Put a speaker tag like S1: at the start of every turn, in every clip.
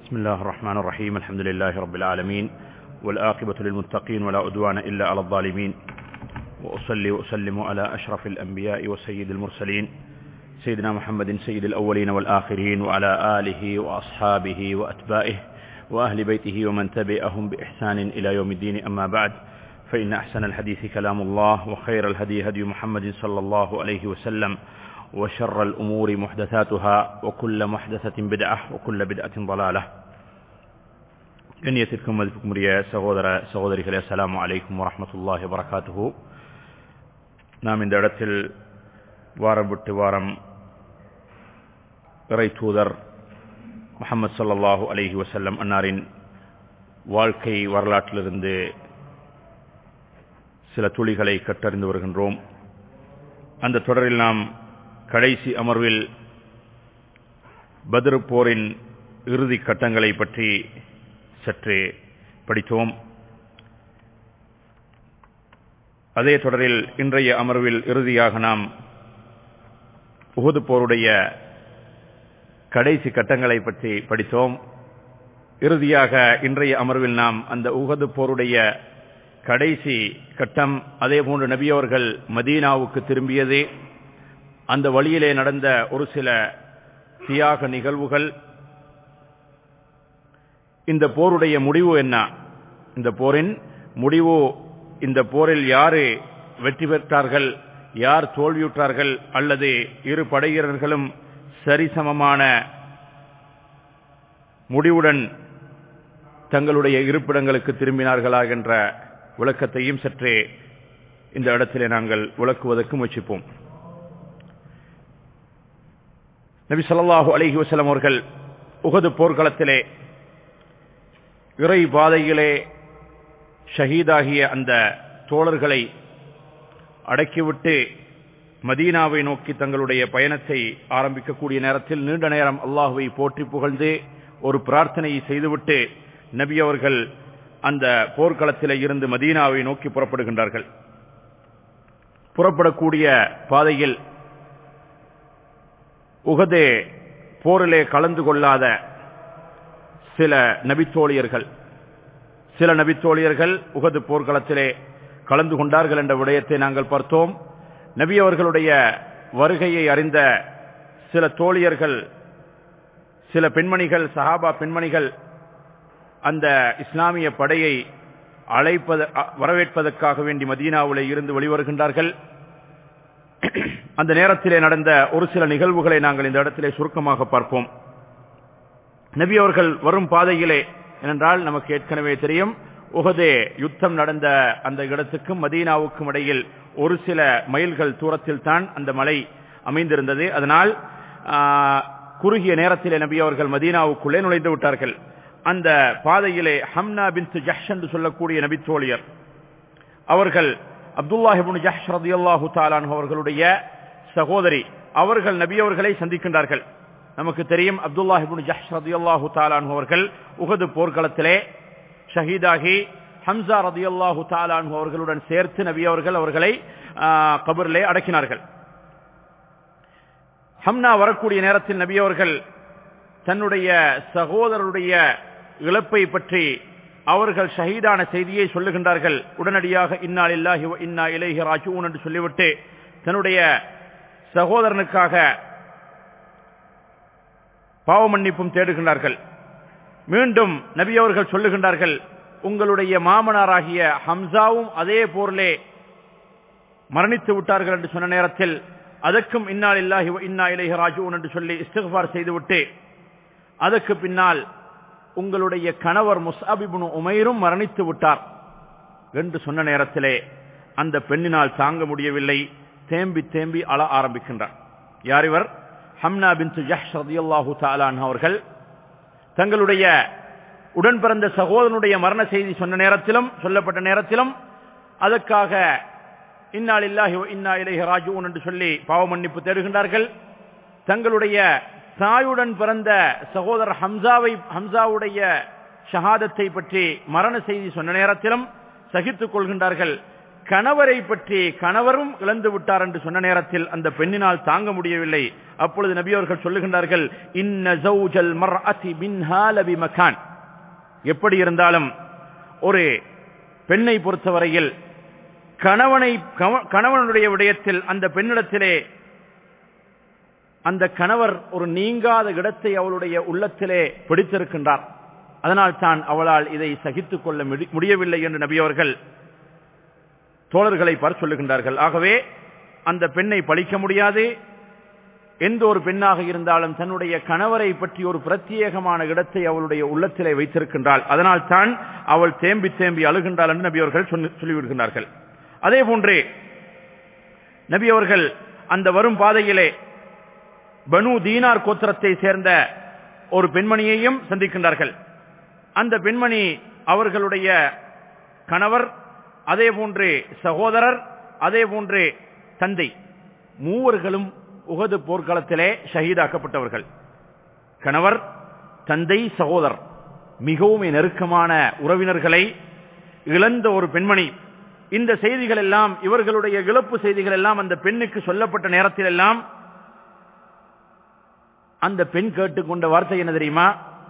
S1: بسم الله الرحمن الرحيم الحمد لله رب العالمين والآقبة للمتقين ولا أدوان إلا على الظالمين وأصلي وأسلم على أشرف الأنبياء وسيد المرسلين سيدنا محمد سيد الأولين والآخرين وعلى آله وأصحابه وأتباعه وأهل بيته ومن تبعهم بإحسان إلى يوم الدين أما بعد فإن أحسن الحديث كلام الله وخير الهدي هدي محمد صلى الله عليه وسلم وشر الأمور محدثاتها وكل محدثة بدعة وكل بدعة ضلالة கண்ணியத்திற்கும் மதிப்புக்கும் உரிய சகோதர சகோதரிகளே அஸ்ஸலாமு அலைக்கும் வரஹ்மத்துல்லாஹி வரகாத்துஹு நாம் இந்த இடத்தில் வாரம் விட்டு வாரம் இறை தூதர் முகமது சல்லல்லாஹு அலைஹி வசல்லம் அன்னாரின் வாழ்க்கை வரலாற்றிலிருந்து சில துளிகளை கற்றறிந்து வருகின்றோம் அந்த தொடரில் நாம் கடைசி அமர்வில் பத்ரு போரின் இறுதி கட்டங்களை பற்றி சற்று படித்தோம் அதே தொடரில் இன்றைய அமர்வில் இறுதியாக நாம் உகுது போருடைய கடைசி கட்டங்களை பற்றி படித்தோம் இறுதியாக இன்றைய அமர்வில் நாம் அந்த உகது போருடைய கடைசி கட்டம் அதே போன்று நபியவர்கள் மதீனாவுக்கு திரும்பியது அந்த வழியிலே நடந்த ஒரு சில தியாக நிகழ்வுகள் இந்த போருடைய முடிவு என்ன இந்த போரின் முடிவு இந்த போரில் யாரு வெற்றி பெற்றார்கள் யார் தோல்வியுற்றார்கள் அல்லது இரு படையினர்களும் சரிசமமான முடிவுடன் தங்களுடைய இருப்பிடங்களுக்கு திரும்பினார்களா என்ற விளக்கத்தையும் சற்றே இந்த இடத்திலே நாங்கள் விளக்குவதற்கு முயற்சிப்போம் நபி சொல்லாஹு அலஹி வசலம் அவர்கள் உகது போர்க்களத்திலே இறை பாதையிலே ஷஹீதாகிய அந்த தோழர்களை அடக்கிவிட்டு மதீனாவை நோக்கி தங்களுடைய பயணத்தை ஆரம்பிக்கக்கூடிய நேரத்தில் நீண்ட நேரம் அல்லாஹுவை போற்றி புகழ்ந்து ஒரு பிரார்த்தனையை செய்துவிட்டு நபி அவர்கள் அந்த போர்க்களத்திலே இருந்து மதீனாவை நோக்கி புறப்படுகின்றார்கள் புறப்படக்கூடிய பாதையில் உகதே போரிலே கலந்து கொள்ளாத சில நபித்தோழியர்கள் சில நபித்தோழியர்கள் உகது போர்க்களத்திலே கலந்து கொண்டார்கள் என்ற விடயத்தை நாங்கள் பார்த்தோம் நபி அவர்களுடைய வருகையை அறிந்த சில தோழியர்கள் சில பெண்மணிகள் சஹாபா பெண்மணிகள் அந்த இஸ்லாமிய படையை அழைப்பத வரவேற்பதற்காக வேண்டி மதீனாவிலே இருந்து வெளிவருகின்றார்கள் அந்த நேரத்திலே நடந்த ஒரு சில நிகழ்வுகளை நாங்கள் இந்த இடத்திலே சுருக்கமாக பார்ப்போம் நபி அவர்கள் வரும் பாதையிலே ஏனென்றால் நமக்கு ஏற்கனவே தெரியும் உகதே யுத்தம் நடந்த அந்த இடத்துக்கும் மதீனாவுக்கும் இடையில் ஒரு சில மைல்கள் தூரத்தில் தான் அந்த மலை அமைந்திருந்தது அதனால் குறுகிய நேரத்திலே நபி அவர்கள் மதீனாவுக்குள்ளே நுழைந்து விட்டார்கள் அந்த பாதையிலே ஹம்னா பின் ஜஹ் என்று சொல்லக்கூடிய நபித்தோழியர் அவர்கள் அப்துல்லாஹிபின் ஜஹ் ரதியல்லாஹு தாலான் அவர்களுடைய சகோதரி அவர்கள் நபி அவர்களை சந்திக்கின்றார்கள் நமக்கு தெரியும் அப்துல்லாஹிபின் ஜஹ் ரதியல்லாஹு தாலான் அவர்கள் உகது போர்க்களத்திலே ஷஹீதாகி ஹம்சா ரதியல்லாஹு தாலான் அவர்களுடன் சேர்த்து நபி அவர்கள் அவர்களை கபரிலே அடக்கினார்கள் ஹம்னா வரக்கூடிய நேரத்தில் நபி அவர்கள் தன்னுடைய சகோதரருடைய இழப்பை பற்றி அவர்கள் ஷஹீதான செய்தியை சொல்லுகின்றார்கள் உடனடியாக இன்னால் இல்லாஹி இன்னா இலேஹி ராஜூன் என்று சொல்லிவிட்டு தன்னுடைய சகோதரனுக்காக பாவ மன்னிப்பும் தேடுகின்றார்கள் மீண்டும் நபி அவர்கள் சொல்லுகின்றார்கள் உங்களுடைய மாமனாராகிய ஹம்சாவும் அதே போரிலே மரணித்து விட்டார்கள் என்று சொன்ன நேரத்தில் அதற்கும் இன்னால் இல்லாஹி இன்னா இலேஹி ராஜூன் என்று சொல்லி இஸ்திஃபார் செய்துவிட்டு அதற்கு பின்னால் உங்களுடைய கணவர் முசாபிபுனு உமைரும் மரணித்து விட்டார் என்று சொன்ன நேரத்திலே அந்த பெண்ணினால் தாங்க முடியவில்லை தேம்பி தேம்பி அழ ஆரம்பிக்கின்றார் யார் இவர் ஹம்னா பின் ரதியல்லாஹு தாலான் அவர்கள் தங்களுடைய உடன் பிறந்த சகோதரனுடைய மரண செய்தி சொன்ன நேரத்திலும் சொல்லப்பட்ட நேரத்திலும் அதற்காக இன்னால் இல்லாஹி இன்னா இலேஹி ராஜூன் என்று சொல்லி பாவ மன்னிப்பு தேடுகின்றார்கள் தங்களுடைய தாயுடன் பிறந்த சகோதரர் ஹம்சாவை ஹம்சாவுடைய ஷஹாதத்தை பற்றி மரண செய்தி சொன்ன நேரத்திலும் சகித்துக் கொள்கின்றார்கள் கணவரை பற்றி கணவரும் இழந்து விட்டார் என்று சொன்ன நேரத்தில் அந்த பெண்ணினால் தாங்க முடியவில்லை அப்பொழுது நபி அவர்கள் சொல்லுகின்றார்கள் இன்ன ஜௌஜல் மர்அதி மின்ஹா லபி மகான் எப்படி இருந்தாலும் ஒரு பெண்ணை பொறுத்தவரையில் கணவனை கவ- கணவனுடைய விடயத்தில் அந்த பெண்ணிடத்திலே அந்த கணவர் ஒரு நீங்காத இடத்தை அவளுடைய உள்ளத்திலே பிடித்திருக்கின்றார் அதனால் தான் அவளால் இதை சகித்துக் கொள்ள முடி- முடியவில்லை என்று நபி அவர்கள் தோழர்களை பார்த்து சொல்லுகின்றார்கள் ஆகவே அந்த பெண்ணை பழிக்க முடியாது எந்த ஒரு பெண்ணாக இருந்தாலும் தன்னுடைய கணவரை பற்றி ஒரு பிரத்யேகமான இடத்தை அவளுடைய உள்ளத்திலே வைத்திருக்கின்றாள் அதனால் தான் அவள் தேம்பி தேம்பி அழுகின்றாள் என்று நபி அவர்கள் சொல்லி- சொல்லிவிடுகின்றார்கள் அதே போன்று நபி அவர்கள் அந்த வரும் பாதையிலே பனு தீனார் கோத்திரத்தை சேர்ந்த ஒரு பெண்மணியையும் சந்திக்கின்றார்கள் அந்த பெண்மணி அவர்களுடைய கணவர் அதே போன்று சகோதரர் அதே போன்று தந்தை மூவர்களும் உகது போர்க்களத்திலே ஷஹீதாக்கப்பட்டவர்கள் கணவர் தந்தை சகோதரர் மிகவும் நெருக்கமான உறவினர்களை இழந்த ஒரு பெண்மணி இந்த செய்திகள் எல்லாம் இவர்களுடைய இழப்பு செய்திகள் எல்லாம் அந்த பெண்ணுக்கு சொல்லப்பட்ட நேரத்தில் எல்லாம் அந்த பெண் கேட்டுக்கொண்ட வார்த்தை என்ன தெரியுமா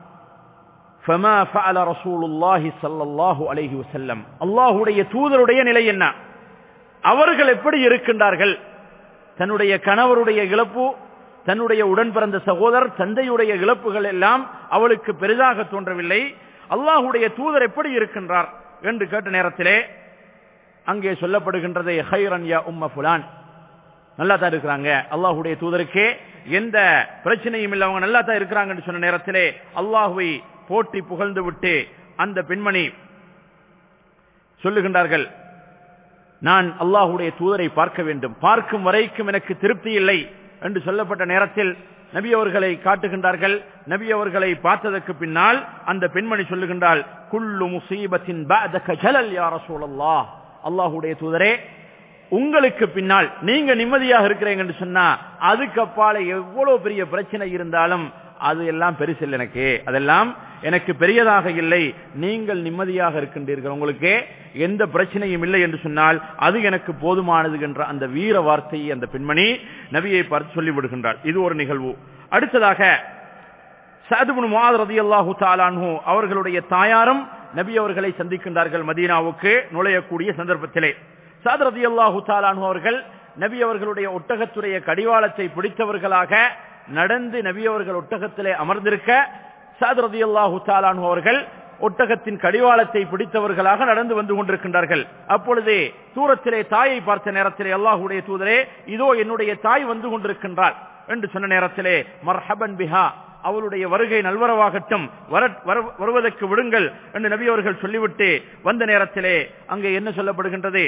S1: فما فعل رسول الله صلى الله عليه وسلم அல்லாஹ்வுடைய தூதருடைய நிலை என்ன அவர்கள் எப்படி இருக்கின்றார்கள் தன்னுடைய கணவருடைய இழப்பு தன்னுடைய உடன் பிறந்த சகோதரர் தந்தையுடைய இழப்புகள் எல்லாம் அவளுக்கு பெரிதாக தோன்றவில்லை அல்லாஹ்வுடைய தூதர் எப்படி இருக்கின்றார் என்று கேட்ட நேரத்திலே அங்கே சொல்லப்படுகின்றது ஹைரன் யா உம்ம ஃபுலான் நல்லா தான் இருக்கிறாங்க அல்லாஹ்வுடைய தூதருக்கே எந்த பிரச்சனையும் இல்லை அவங்க நல்லா தான் இருக்கிறாங்கன்னு சொன்ன நேரத்திலே அல்லாஹுவை போற்றி புகழ்ந்து விட்டு அந்த பெண்மணி சொல்லுகின்றார்கள் நான் அல்லாஹுடைய தூதரை பார்க்க வேண்டும் பார்க்கும் வரைக்கும் எனக்கு திருப்தி இல்லை என்று சொல்லப்பட்ட நேரத்தில் நபி அவர்களை காட்டுகின்றார்கள் நபி அவர்களை பார்த்ததற்கு பின்னால் அந்த பெண்மணி சொல்லுகின்றாள் குல்லு முசீபத்தின் பஅதக ஜலல் யா ரசூலல்லாஹ் அல்லாஹுடைய தூதரே உங்களுக்கு பின்னால் நீங்க நிம்மதியாக இருக்கிறீங்க என்று சொன்னா அதுக்கு அப்பால எவ்வளவு பெரிய பிரச்சனை இருந்தாலும் அது எல்லாம் பெருசில் எனக்கு அதெல்லாம் எனக்கு பெரியதாக இல்லை நீங்கள் நிம்மதியாக இருக்கின்றீர்கள் உங்களுக்கு எந்த பிரச்சனையும் இல்லை என்று சொன்னால் அது எனக்கு போதுமானது என்ற அந்த வீர வார்த்தையை அந்த பெண்மணி நபியை பார்த்து சொல்லிவிடுகின்றார் இது ஒரு நிகழ்வு அடுத்ததாக சதுபுன் முஆத் ரதியல்லாஹு தாலான்ஹு அவர்களுடைய தாயாரும் நபி அவர்களை சந்திக்கின்றார்கள் மதீனாவுக்கு நுழையக்கூடிய சந்தர்ப்பத்திலே சாத் ரதியல்லாஹு தாலான்ஹு அவர்கள் நபி அவர்களுடைய ஒட்டகத்துடைய கடிவாளத்தை பிடித்தவர்களாக நடந்து நபி அவர்கள் ஒட்டகத்திலே அமர்ந்திருக்க சாத் ரதியல்லாஹு தாலான்ஹு அவர்கள் ஒட்டகத்தின் கடிவாளத்தை பிடித்தவர்களாக நடந்து வந்து கொண்டிருக்கின்றார்கள் அப்பொழுது தூரத்திலே தாயை பார்த்த நேரத்திலே அல்லாஹுடைய தூதரே இதோ என்னுடைய தாய் வந்து கொண்டிருக்கின்றாள் என்று சொன்ன நேரத்திலே மர்ஹபன் பிஹா அவளுடைய வருகை நல்வரவாகட்டும் வர- வர- வருவதற்கு விடுங்கள் என்று நபி அவர்கள் சொல்லிவிட்டு வந்த நேரத்திலே அங்கே என்ன சொல்லப்படுகின்றது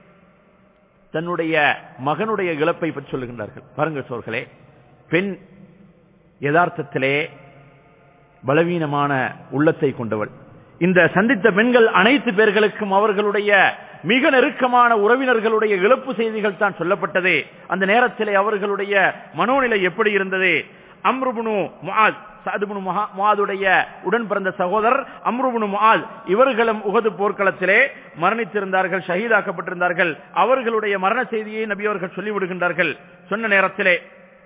S1: தன்னுடைய மகனுடைய இழப்பை பற்றி சொல்லுகின்றார்கள் பாருங்கள் சோர்களே பெண் யதார்த்தத்திலே பலவீனமான உள்ளத்தை கொண்டவள் இந்த சந்தித்த பெண்கள் அனைத்து பேர்களுக்கும் அவர்களுடைய மிக நெருக்கமான உறவினர்களுடைய இழப்பு செய்திகள் தான் சொல்லப்பட்டது அந்த நேரத்திலே அவர்களுடைய மனோநிலை எப்படி இருந்தது அம்ருபுனு முஆத் சாதுபுனு முஆதுடைய உடன் பிறந்த சகோதரர் அம்ருபுனு முஆத் இவர்களும் உகது போர்க்களத்திலே மரணித்திருந்தார்கள் ஷஹீதாக்கப்பட்டிருந்தார்கள் அவர்களுடைய மரண செய்தியை நபி அவர்கள் சொல்லிவிடுகின்றார்கள் சொன்ன நேரத்திலே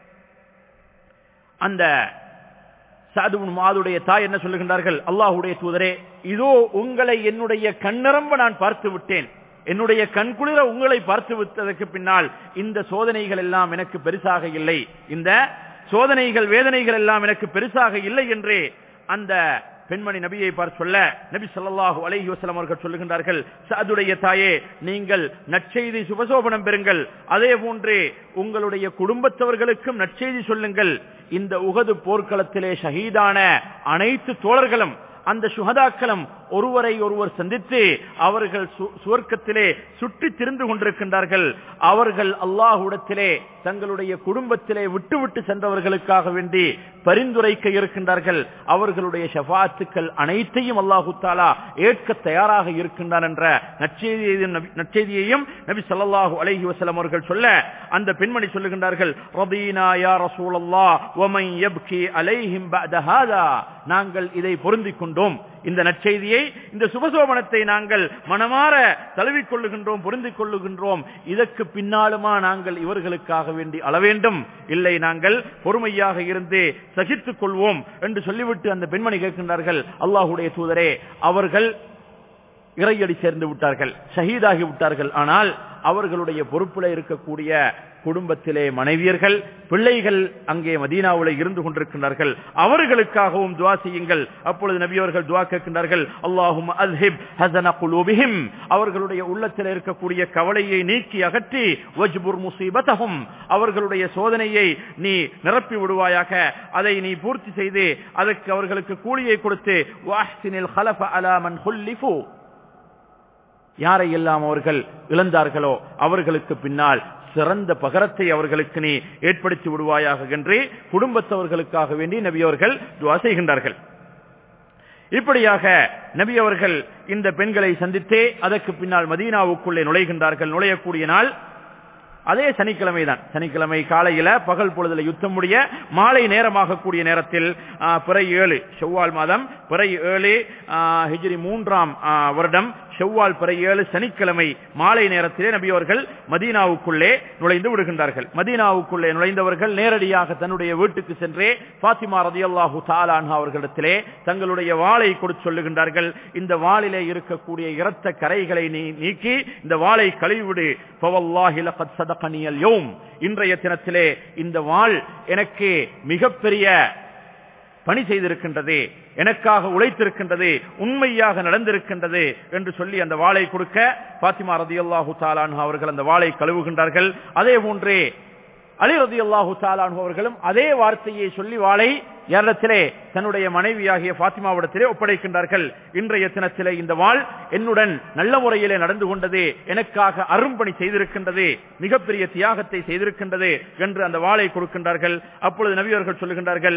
S1: அந்த சாதுவின் மாதுடைய தாய் என்ன சொல்லுகின்றார்கள் அல்லாஹுடைய தூதரே இதோ உங்களை என்னுடைய கண்ணரம்ப நான் பார்த்து விட்டேன் என்னுடைய கண்குளிர உங்களை பார்த்து விட்டதற்கு பின்னால் இந்த சோதனைகள் எல்லாம் எனக்கு பெருசாக இல்லை இந்த சோதனைகள் வேதனைகள் எல்லாம் எனக்கு பெருசாக இல்லை என்று அந்த பெண்மணி நபியை பார்த்து சொல்ல நபி ஸல்லல்லாஹு அலைஹி வஸல்லம் அவர்கள் சொல்லுகின்றார்கள் சாதுடைய தாயே நீங்கள் நற்செய்தி சுபசோபனம் பெறுங்கள் அதே போன்று உங்களுடைய குடும்பத்தவர்களுக்கும் நற்செய்தி சொல்லுங்கள் இந்த உகது போர்க்களத்திலே ஷஹீதான அனைத்து தோழர்களும் அந்த சுகதாக்களும் ஒருவரை ஒருவர் சந்தித்து அவர்கள் சு- சுவர்க்கத்திலே சுற்றி திரிந்து கொண்டிருக்கின்றார்கள் அவர்கள் அல்லாஹுடத்திலே தங்களுடைய குடும்பத்திலே விட்டு விட்டு சென்றவர்களுக்காக வேண்டி பரிந்துரைக்க இருக்கின்றார்கள் அவர்களுடைய ஷஃபாத்துக்கள் அனைத்தையும் அல்லாஹு தாலா ஏற்க தயாராக இருக்கின்றார் என்ற நற்செய்தியையும் நபி- நற்செய்தியையும் நபி ஸல்லல்லாஹு அலைஹி வஸல்லம் அவர்கள் சொல்ல அந்த பெண்மணி சொல்லுகின்றார்கள் ரதீனா யா ரசூலல்லாஹ் வமன் யப்கி அலைஹிம் பஅத ஹாதா நாங்கள் இதை பொருந்திக் கொண்டோம் இந்த நற்செய்தியை இந்த சுபசோபனத்தை நாங்கள் மனமாற தழுவிக் கொள்ளுகின்றோம் புரிந்து கொள்ளுகின்றோம் இதற்கு பின்னாலுமா நாங்கள் இவர்களுக்காக வேண்டி அள வேண்டும் இல்லை நாங்கள் பொறுமையாக இருந்து சகித்துக் கொள்வோம் என்று சொல்லிவிட்டு அந்த பெண்மணி கேட்கின்றார்கள் அல்லாஹுடைய தூதரே அவர்கள் இறையடி சேர்ந்து விட்டார்கள் ஷஹீதாகி விட்டார்கள் ஆனால் அவர்களுடைய பொறுப்புல இருக்கக்கூடிய குடும்பத்திலே மனைவியர்கள் பிள்ளைகள் அங்கே மதீனாவுல இருந்து கொண்டிருக்கின்றார்கள் அவர்களுக்காகவும் துவா செய்யுங்கள் அப்பொழுது நபி அவர்கள் துவா கேட்கின்றார்கள் அல்லாஹும் அல்ஹிப் ஹசன குலூபிஹிம் அவர்களுடைய உள்ளத்தில் இருக்கக்கூடிய கவலையை நீக்கி அகற்றி வஜ்புர் முசீபத்தஹும் அவர்களுடைய சோதனையை நீ நிரப்பி விடுவாயாக அதை நீ பூர்த்தி செய்து அதற்கு அவர்களுக்கு கூலியை கொடுத்து வாஹ்சினில் ஹலஃப அலா மன் ஹுல்லிஃபு யாரை எல்லாம் அவர்கள் இழந்தார்களோ அவர்களுக்கு பின்னால் சிறந்த பகரத்தை அவர்களுக்கு நீ ஏற்படுத்தி விடுவாயாக என்று குடும்பத்தவர்களுக்காக வேண்டி நபி அவர்கள் துவா செய்கின்றார்கள் இப்படியாக நபி அவர்கள் இந்த பெண்களை சந்தித்தே அதற்கு பின்னால் மதீனாவுக்குள்ளே நுழைகின்றார்கள் நுழையக்கூடிய நாள் அதே சனிக்கிழமை தான் சனிக்கிழமை காலையில பகல் பொழுதுல யுத்தம் முடிய மாலை நேரமாக கூடிய நேரத்தில் பிறை ஏழு செவ்வால் மாதம் பிறை ஏழு ஹிஜ்ரி மூன்றாம் வருடம் செவ்வால் பிறை ஏழு சனிக்கிழமை மாலை நேரத்திலே நபி அவர்கள் மதீனாவுக்குள்ளே நுழைந்து விடுகின்றார்கள் மதீனாவுக்குள்ளே நுழைந்தவர்கள் நேரடியாக தன்னுடைய வீட்டுக்கு சென்றே பாத்திமா ரதி அல்லாஹூ தாலான் அவர்களிடத்திலே தங்களுடைய வாளை கொடுத்து சொல்லுகின்றார்கள் இந்த வாளிலே இருக்கக்கூடிய இரத்த கரைகளை நீ நீக்கி இந்த வாளை கழுவிவிடு இன்றைய தினத்திலே இந்த வாள் எனக்கு மிகப்பெரிய பணி செய்திருக்கின்றது எனக்காக உழைத்திருக்கின்றது உண்மையாக நடந்திருக்கின்றது என்று சொல்லி அந்த வாளை கொடுக்க பாத்திமா ரதி அல்லாஹு தாலான் அவர்கள் அந்த வாளை கழுவுகின்றார்கள் அதே போன்றே அலி ரதி அல்லாஹு தாலான் அவர்களும் அதே வார்த்தையை சொல்லி வாளை யாரிடத்திலே தன்னுடைய மனைவியாகிய பாத்திமாவிடத்திலே ஒப்படைக்கின்றார்கள் இன்றைய தினத்திலே இந்த வாழ் என்னுடன் நல்ல முறையிலே நடந்து கொண்டது எனக்காக அரும்பணி செய்திருக்கின்றது மிகப்பெரிய தியாகத்தை செய்திருக்கின்றது என்று அந்த வாளை கொடுக்கின்றார்கள் அப்பொழுது நபியவர்கள் சொல்லுகின்றார்கள்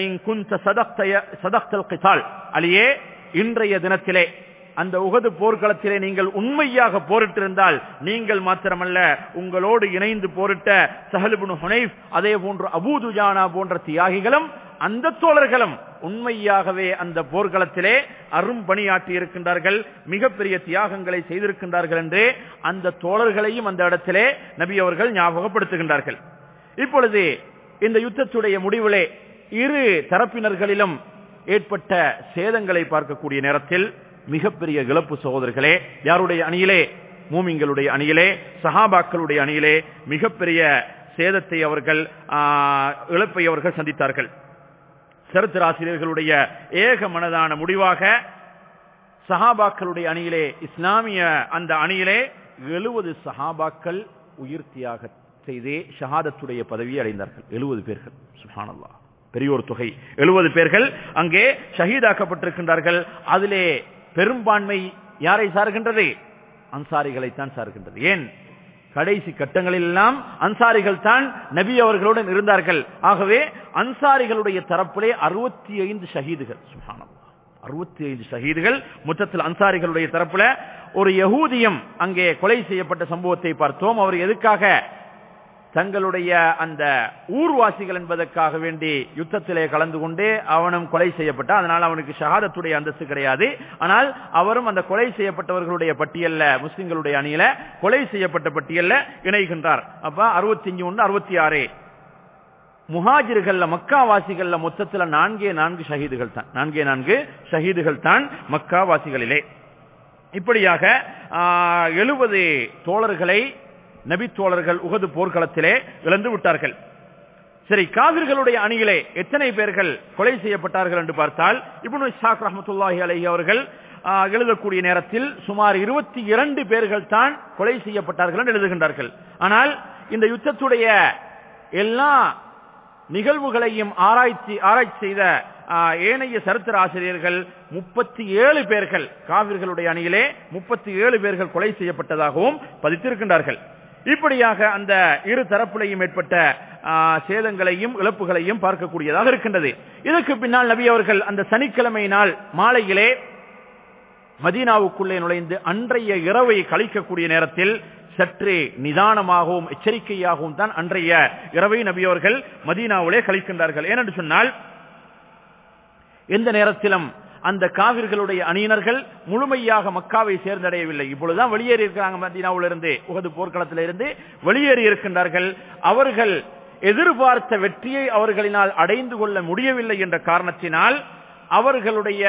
S1: அலியே இன்றைய தினத்திலே அந்த உகது போர்க்களத்திலே நீங்கள் உண்மையாக போரிட்டிருந்தால் நீங்கள் மாத்திரமல்ல உங்களோடு இணைந்து போரிட்ட சஹலுபுன் ஹுனைஃப் அதே போன்று அபூதுஜானா போன்ற தியாகிகளும் அந்த தோழர்களும் உண்மையாகவே அந்த போர்க்களத்திலே அரும்பணியாற்றி இருக்கின்றார்கள் மிகப்பெரிய தியாகங்களை செய்திருக்கின்றார்கள் என்று அந்த தோழர்களையும் அந்த இடத்திலே நபி அவர்கள் ஞாபகப்படுத்துகின்றார்கள் இப்பொழுது இந்த யுத்தத்துடைய முடிவிலே இரு தரப்பினர்களிலும் ஏற்பட்ட சேதங்களை பார்க்கக்கூடிய நேரத்தில் மிகப்பெரிய இழப்பு சகோதரர்களே யாருடைய அணியிலே மூமிங்களுடைய அணியிலே சஹாபாக்களுடைய அணியிலே மிகப்பெரிய சேதத்தை அவர்கள் இழப்பை அவர்கள் சந்தித்தார்கள் சரித்திராசிரியர்களுடைய ஏக மனதான முடிவாக சஹாபாக்களுடைய அணியிலே இஸ்லாமிய அந்த அணியிலே எழுபது சஹாபாக்கள் உயிர் தியாக செய்தே ஷஹாதத்துடைய பதவியை அடைந்தார்கள் எழுபது பேர்கள் சுஹானல்லா பெரியோர் தொகை எழுபது பேர்கள் அங்கே ஷஹீதாக்கப்பட்டிருக்கின்றார்கள் அதிலே பெரும்பான்மை யாரை சார்கின்றது அன்சாரிகளைத்தான் சார்கின்றது ஏன் கடைசி கட்டங்களில் எல்லாம் அன்சாரிகள் தான் நபி அவர்களுடன் இருந்தார்கள் ஆகவே அன்சாரிகளுடைய தரப்பிலே அறுபத்தி ஐந்து ஷஹீதுகள் சுகானம் அறுபத்தி ஐந்து ஷஹீதுகள் மொத்தத்தில் அன்சாரிகளுடைய தரப்புல ஒரு யகூதியம் அங்கே கொலை செய்யப்பட்ட சம்பவத்தை பார்த்தோம் அவர் எதுக்காக தங்களுடைய அந்த ஊர்வாசிகள் என்பதற்காக வேண்டி யுத்தத்திலே கலந்து கொண்டு அவனும் கொலை செய்யப்பட்டான் அதனால் அவனுக்கு ஷஹாதத்துடைய அந்தஸ்து கிடையாது ஆனால் அவரும் அந்த கொலை செய்யப்பட்டவர்களுடைய பட்டியல்ல முஸ்லிம்களுடைய அணியில கொலை செய்யப்பட்ட பட்டியல்ல இணைகின்றார் அப்ப அறுபத்தி அஞ்சு ஒன்று அறுபத்தி ஆறு முஹாஜிர்கள்ல மக்காவாசிகள்ல மொத்தத்துல நான்கே நான்கு ஷஹீதுகள் தான் நான்கே நான்கு ஷஹீதுகள் தான் மக்காவாசிகளிலே இப்படியாக எழுபது தோழர்களை நபி தோழர்கள் உகது போர்க்களத்திலே இழந்து விட்டார்கள் சரி காவிர்களுடைய அணியிலே எத்தனை பேர்கள் கொலை செய்யப்பட்டார்கள் என்று பார்த்தால் இப்னு இஸ்ஹாக் ரஹமத்துல்லாஹி அலஹி அவர்கள் எழுதக்கூடிய நேரத்தில் சுமார் இருபத்தி இரண்டு பேர்கள் தான் கொலை செய்யப்பட்டார்கள் என்று எழுதுகின்றார்கள் ஆனால் இந்த யுத்தத்துடைய எல்லா நிகழ்வுகளையும் ஆராய்ச்சி ஆராய்ச்சி செய்த ஏனைய சரித்திர ஆசிரியர்கள் முப்பத்தி ஏழு பேர்கள் காவிர்களுடைய அணியிலே முப்பத்தி ஏழு பேர்கள் கொலை செய்யப்பட்டதாகவும் பதித்திருக்கின்றார்கள் இப்படியாக அந்த இரு தரப்பிலையும் ஏற்பட்ட சேதங்களையும் இழப்புகளையும் பார்க்கக்கூடியதாக இருக்கின்றது இதற்கு பின்னால் நபி அவர்கள் அந்த சனிக்கிழமை நாள் மாலையிலே மதீனாவுக்குள்ளே நுழைந்து அன்றைய இரவை கழிக்கக்கூடிய நேரத்தில் சற்று நிதானமாகவும் எச்சரிக்கையாகவும் தான் அன்றைய இரவை நபியவர்கள் மதீனாவிலே கழிக்கின்றார்கள் ஏனென்று சொன்னால் எந்த நேரத்திலும் அந்த காவிர்களுடைய அணியினர்கள் முழுமையாக மக்காவை சேர்ந்தடையவில்லை இப்பொழுதுதான் வெளியேறி இருக்கிறாங்க மதீனாவிலிருந்து உகது போர்க்களத்திலிருந்து வெளியேறி இருக்கின்றார்கள் அவர்கள் எதிர்பார்த்த வெற்றியை அவர்களினால் அடைந்து கொள்ள முடியவில்லை என்ற காரணத்தினால் அவர்களுடைய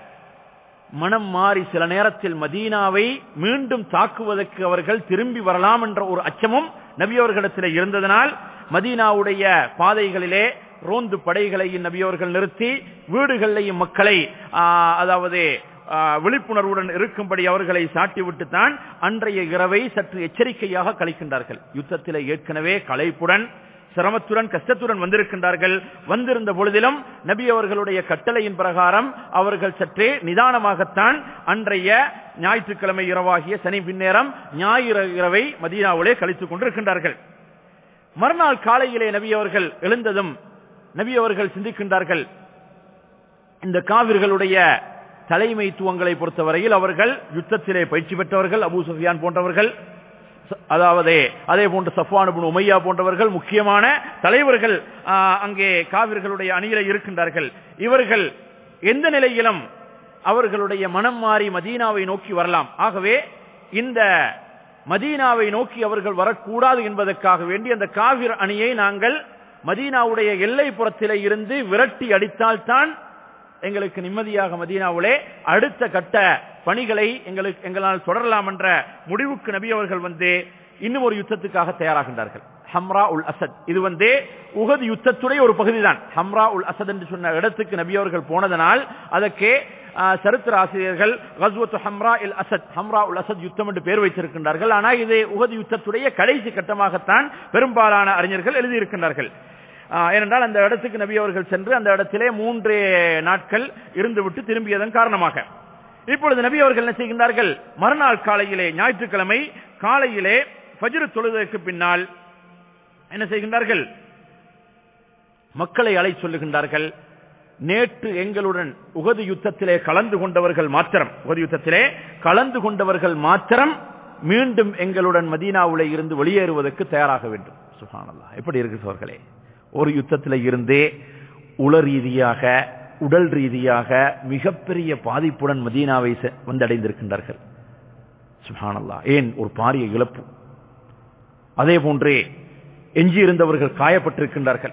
S1: மனம் மாறி சில நேரத்தில் மதீனாவை மீண்டும் தாக்குவதற்கு அவர்கள் திரும்பி வரலாம் என்ற ஒரு அச்சமும் நபியவர்களிடத்தில் இருந்ததனால் மதீனாவுடைய பாதைகளிலே ரோந்து படைகளையும் நபியவர்கள் நிறுத்தி வீடுகளையும் மக்களை அதாவது விழிப்புணர்வுடன் இருக்கும்படி அவர்களை சாட்டிவிட்டுத்தான் அன்றைய இரவை சற்று எச்சரிக்கையாக கழிக்கின்றார்கள் யுத்தத்திலே ஏற்கனவே களைப்புடன் சிரமத்துடன் கஷ்டத்துடன் வந்திருக்கின்றார்கள் வந்திருந்த பொழுதிலும் நபி அவர்களுடைய கட்டளையின் பிரகாரம் அவர்கள் சற்றே நிதானமாகத்தான் அன்றைய ஞாயிற்றுக்கிழமை இரவாகிய சனி பின்னேரம் ஞாயிறு இரவை மதீனாவிலே கழித்துக் கொண்டிருக்கின்றார்கள் மறுநாள் காலையிலே நபி அவர்கள் எழுந்ததும் நபி அவர்கள் சிந்திக்கின்றார்கள் இந்த காவிர்களுடைய தலைமைத்துவங்களை பொறுத்தவரையில் அவர்கள் யுத்தத்திலே பயிற்சி பெற்றவர்கள் அபு சுஃபியான் போன்றவர்கள் அதாவது அதே போன்று சஃபான் உமையா போன்றவர்கள் முக்கியமான தலைவர்கள் அங்கே காவிர்களுடைய அணியில இருக்கின்றார்கள் இவர்கள் எந்த நிலையிலும் அவர்களுடைய மனம் மாறி மதீனாவை நோக்கி வரலாம் ஆகவே இந்த மதீனாவை நோக்கி அவர்கள் வரக்கூடாது என்பதற்காக வேண்டி அந்த காவிர் அணியை நாங்கள் மதீனாவுடைய எல்லை புறத்திலே இருந்து விரட்டி அடித்தால்தான் எங்களுக்கு நிம்மதியாக மதீனாவிலே அடுத்த கட்ட பணிகளை எங்களுக்கு எங்களால் தொடரலாம் என்ற முடிவுக்கு நபி அவர்கள் வந்து இன்னும் ஒரு யுத்தத்துக்காக தயாராகின்றார்கள் ஹம்ரா உல் அசத் இது வந்து உகது யுத்தத்துடைய ஒரு பகுதிதான் ஹம்ரா உல் அசத் என்று சொன்ன இடத்துக்கு நபி அவர்கள் போனதனால் அதற்கு சரித்திர ஆசிரியர்கள் கஸ்வத்து ஹம்ரா இல் அசத் ஹம்ரா உல் அசத் யுத்தம் என்று பேர் வைத்திருக்கின்றார்கள் ஆனால் இது உகது யுத்தத்துடைய கடைசி கட்டமாகத்தான் பெரும்பாலான அறிஞர்கள் எழுதியிருக்கின்றார்கள் ஏனென்றால் அந்த இடத்துக்கு நபி அவர்கள் சென்று அந்த இடத்திலே மூன்று நாட்கள் இருந்துவிட்டு திரும்பியதன் காரணமாக இப்பொழுது நபி அவர்கள் என்ன செய்கின்றார்கள் மறுநாள் காலையிலே ஞாயிற்றுக்கிழமை காலையிலே ஃபஜ்ரு தொழுதற்கு பின்னால் என்ன செய்கின்றார்கள் மக்களை அலை சொல்லுகின்றார்கள் நேற்று எங்களுடன் உகது யுத்தத்திலே கலந்து கொண்டவர்கள் மாத்திரம் உகது யுத்தத்திலே கலந்து கொண்டவர்கள் மாத்திரம் மீண்டும் எங்களுடன் மதீனாவுல இருந்து வெளியேறுவதற்கு தயாராக வேண்டும் சுகானல்லா எப்படி இருக்கு சோர்களே ஒரு யுத்தத்தில் இருந்தே உள ரீதியாக உடல் ரீதியாக மிகப்பெரிய பாதிப்புடன் மதீனாவை வந்தடைந்திருக்கின்றார்கள் சுஹானல்லா ஏன் ஒரு பாரிய இழப்பு அதே போன்றே எஞ்சியிருந்தவர்கள் காயப்பட்டிருக்கின்றார்கள்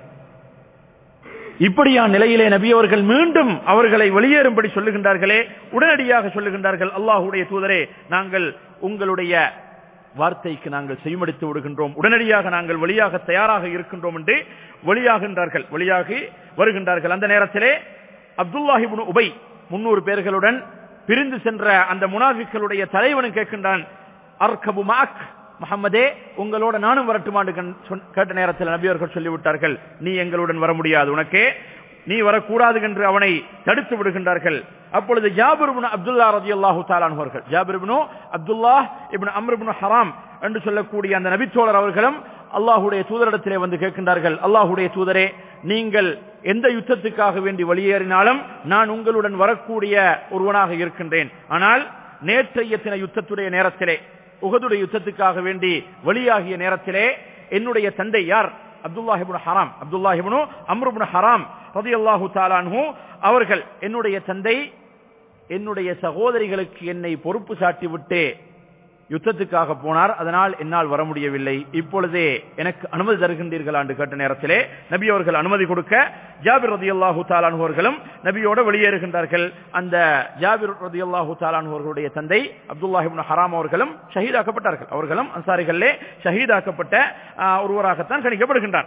S1: இப்படியா நிலையிலே நபி அவர்கள் மீண்டும் அவர்களை வெளியேறும்படி சொல்லுகின்றார்களே உடனடியாக சொல்லுகின்றார்கள் அல்லாஹுடைய தூதரே நாங்கள் உங்களுடைய வார்த்தைக்கு நாங்கள் செய்மடித்து விடுகின்றோம் உடனடியாக நாங்கள் வெளியாக தயாராக இருக்கின்றோம் என்று வெளியாகின்றார்கள் வெளியாகி வருகின்றார்கள் அந்த நேரத்திலே அப்துல்லாஹிபுன் உபை முன்னூறு பேர்களுடன் பிரிந்து சென்ற அந்த முனாஃபிக்களுடைய தலைவனும் கேட்கின்றான் அர்கபு மாக் முகமதே உங்களோட நானும் வரட்டுமாண்டு கேட்ட நேரத்தில் நபியர்கள் சொல்லிவிட்டார்கள் நீ எங்களுடன் வர முடியாது உனக்கே நீ வரக்கூடாது என்று அவனை தடுத்து விடுகின்றார்கள் அப்பொழுது ஜாபிர்பின் அப்துல்லா ரதி அல்லாஹு தாலான்வர்கள் ஜாபிர்பினோ அப்துல்லா இபின் அம்ருபின் ஹராம் என்று சொல்லக்கூடிய அந்த நபித்தோழர் அவர்களும் அல்லாஹுடைய தூதரிடத்திலே வந்து கேட்கின்றார்கள் அல்லாஹுடைய தூதரே நீங்கள் எந்த யுத்தத்துக்காக வேண்டி வெளியேறினாலும் நான் உங்களுடன் வரக்கூடிய ஒருவனாக இருக்கின்றேன் ஆனால் நேற்றைய தின யுத்தத்துடைய நேரத்திலே உகதுடைய யுத்தத்துக்காக வேண்டி வெளியாகிய நேரத்திலே என்னுடைய தந்தை யார் அப்துல்லாஹிபுன் ஹராம் அப்துல்லாஹிபுனு அம்ருபுன் ஹராம் ரதி அல்லாஹு தாலான்ஹு அவர்கள் என்னுடைய தந்தை என்னுடைய சகோதரிகளுக்கு என்னை பொறுப்பு சாட்டி விட்டு யுத்தத்துக்காக போனார் அதனால் என்னால் வர முடியவில்லை இப்பொழுதே எனக்கு அனுமதி தருகின்றீர்கள் என்று கேட்ட நேரத்திலே நபி அவர்கள் அனுமதி கொடுக்க ஜாபிர் ரதி அல்லாஹு தாலான்வர்களும் நபியோடு வெளியேறுகின்றார்கள் அந்த ஜாபிர் ரதி அல்லாஹு தாலான்வர்களுடைய தந்தை அப்துல்லாஹிபின் ஹராம் அவர்களும் ஷஹீதாக்கப்பட்டார்கள் அவர்களும் அன்சாரிகளிலே ஷஹீதாக்கப்பட்ட ஒருவராகத்தான் கணிக்கப்படுகின்றார்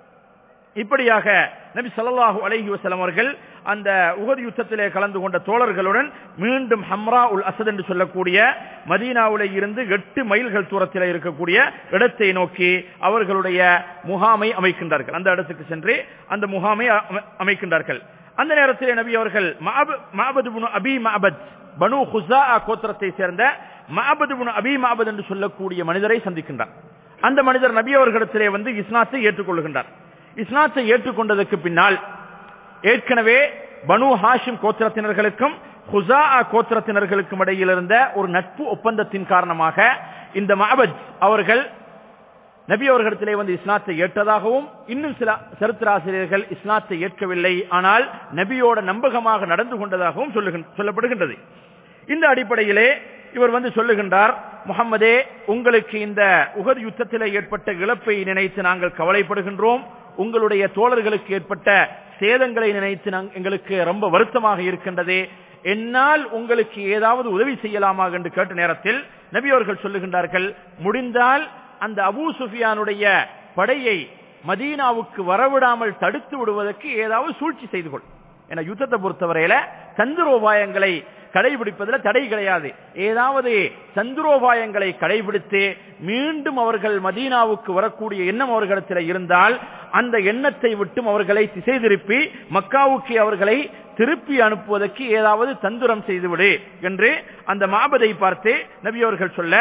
S1: இப்படியாக நபி சல்லாஹூ அலஹி வசலம் அவர்கள் அந்த உகது யுத்தத்திலே கலந்து கொண்ட தோழர்களுடன் மீண்டும் ஹம்ரா உல் அசத் என்று சொல்லக்கூடிய மதீனாவில இருந்து எட்டு மைல்கள் தூரத்தில் இருக்கக்கூடிய இடத்தை நோக்கி அவர்களுடைய முகாமை அமைக்கின்றார்கள் அந்த இடத்துக்கு சென்று அந்த முகாமை அமைக்கின்றார்கள் அந்த நேரத்திலே நபி அவர்கள் மாபது அபி மாபத் பனு ஹுசா கோத்திரத்தை சேர்ந்த மாபது அபி மாபத் என்று சொல்லக்கூடிய மனிதரை சந்திக்கின்றார் அந்த மனிதர் நபி அவர்களிடத்திலே வந்து இஸ்லாத்தை ஏற்றுக்கொள்கின்றார் இஸ்லாத்தை ஏற்றுக்கொண்டதற்கு பின்னால் ஏற்கனவே பனு ஹாஷிம் கோத்திரத்தினர்களுக்கும் ஹுசா கோத்திரத்தினர்களுக்கும் இடையில் இருந்த ஒரு நட்பு ஒப்பந்தத்தின் காரணமாக இந்த மஹபத் அவர்கள் நபி அவர்களிடத்திலே வந்து இஸ்லாத்தை ஏற்றதாகவும் இன்னும் சில சரித்திராசிரியர்கள் இஸ்லாத்தை ஏற்கவில்லை ஆனால் நபியோட நம்பகமாக நடந்து கொண்டதாகவும் சொல்லுகின்ற- சொல்லப்படுகின்றது இந்த அடிப்படையிலே இவர் வந்து சொல்லுகின்றார் முகம்மதே உங்களுக்கு இந்த உகது யுத்தத்திலே ஏற்பட்ட இழப்பை நினைத்து நாங்கள் கவலைப்படுகின்றோம் உங்களுடைய தோழர்களுக்கு ஏற்பட்ட சேதங்களை நினைத்து நாங்க- எங்களுக்கு ரொம்ப வருத்தமாக இருக்கின்றது என்னால் உங்களுக்கு ஏதாவது உதவி செய்யலாமா என்று கேட்ட நேரத்தில் நபி அவர்கள் சொல்லுகின்றார்கள் முடிந்தால் அந்த அபூ சுஃபியானுடைய படையை மதீனாவுக்கு வரவிடாமல் தடுத்து விடுவதற்கு ஏதாவது சூழ்ச்சி செய்து கொள் என யுத்தத்தை பொறுத்தவரையில சந்திரோபாயங்களை கடைபிடிப்பதில் தடை கிடையாது ஏதாவது சந்திரோபாயங்களை கடைபிடித்து மீண்டும் அவர்கள் மதீனாவுக்கு வரக்கூடிய எண்ணம் அவர்களிடத்தில் இருந்தால் அந்த எண்ணத்தை விட்டும் அவர்களை திசை திருப்பி மக்காவுக்கு அவர்களை திருப்பி அனுப்புவதற்கு ஏதாவது தந்துரம் செய்துவிடு என்று அந்த மாபதை பார்த்து நபி அவர்கள் சொல்ல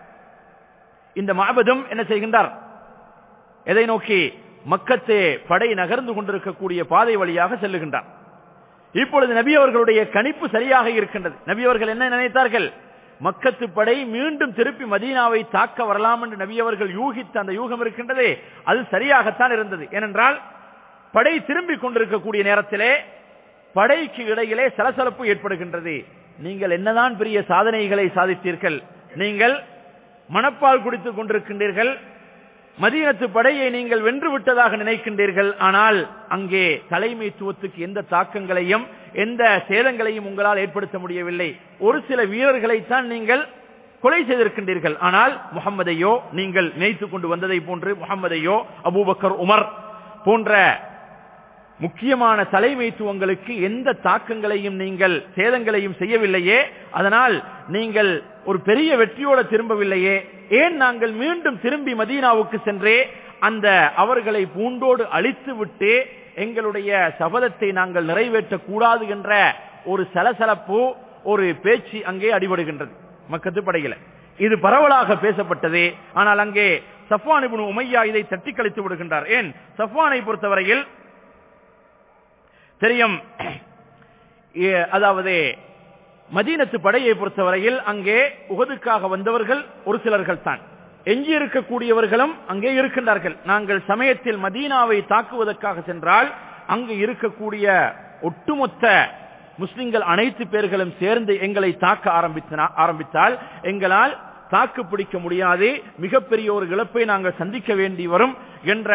S1: இந்த மாபதும் என்ன செய்கின்றார் எதை நோக்கி மக்கத்து படை நகர்ந்து கொண்டிருக்கக்கூடிய பாதை வழியாக செல்லுகின்றார் இப்பொழுது நபி அவர்களுடைய கணிப்பு சரியாக இருக்கின்றது நபி அவர்கள் என்ன நினைத்தார்கள் மக்கத்து படை மீண்டும் திருப்பி மதீனாவை தாக்க வரலாம் என்று நபி அவர்கள் யூகித்த அந்த யூகம் இருக்கின்றதே அது சரியாகத்தான் இருந்தது ஏனென்றால் படை திரும்பிக் கொண்டிருக்கக்கூடிய நேரத்திலே படைக்கு இடையிலே சலசலப்பு ஏற்படுகின்றது நீங்கள் என்னதான் பெரிய சாதனைகளை சாதித்தீர்கள் நீங்கள் மணப்பால் குடித்துக் கொண்டிருக்கின்றீர்கள் மதீனத்து படையை நீங்கள் வென்று விட்டதாக நினைக்கின்றீர்கள் ஆனால் அங்கே தலைமைத்துவத்துக்கு எந்த தாக்கங்களையும் எந்த சேதங்களையும் உங்களால் ஏற்படுத்த முடியவில்லை ஒரு சில வீரர்களைத்தான் நீங்கள் கொலை செய்திருக்கின்றீர்கள் ஆனால் முகம்மதையோ நீங்கள் நினைத்துக் கொண்டு வந்ததை போன்று முகம்மதையோ அபூபக்கர் உமர் போன்ற முக்கியமான தலைமைத்துவங்களுக்கு எந்த தாக்கங்களையும் நீங்கள் சேதங்களையும் செய்யவில்லையே அதனால் நீங்கள் ஒரு பெரிய வெற்றியோடு திரும்பவில்லையே ஏன் நாங்கள் மீண்டும் திரும்பி மதீனாவுக்கு சென்றே அந்த அவர்களை பூண்டோடு அழித்து விட்டு எங்களுடைய சபதத்தை நாங்கள் நிறைவேற்றக் கூடாது என்ற ஒரு சலசலப்பு ஒரு பேச்சு அங்கே அடிபடுகின்றது மக்கத்து படையில இது பரவலாக பேசப்பட்டது ஆனால் அங்கே சஃப்வான் இப்னு உமையா இதை தட்டி கழித்து விடுகின்றார் ஏன் சஃப்வானை பொறுத்தவரையில் தெரியும் ஏ- அதாவது மதீனத்து படையை பொறுத்தவரையில் அங்கே உகதுக்காக வந்தவர்கள் ஒரு சிலர்கள் தான் எஞ்சி இருக்கக்கூடியவர்களும் அங்கே இருக்கின்றார்கள் நாங்கள் சமயத்தில் மதீனாவை தாக்குவதற்காக சென்றால் அங்கு இருக்கக்கூடிய ஒட்டுமொத்த முஸ்லிம்கள் அனைத்து பேர்களும் சேர்ந்து எங்களை தாக்க ஆரம்பித்தனா- ஆரம்பித்தால் எங்களால் தாக்கு பிடிக்க முடியாது மிகப்பெரிய ஒரு இழப்பை நாங்கள் சந்திக்க வேண்டி வரும் என்ற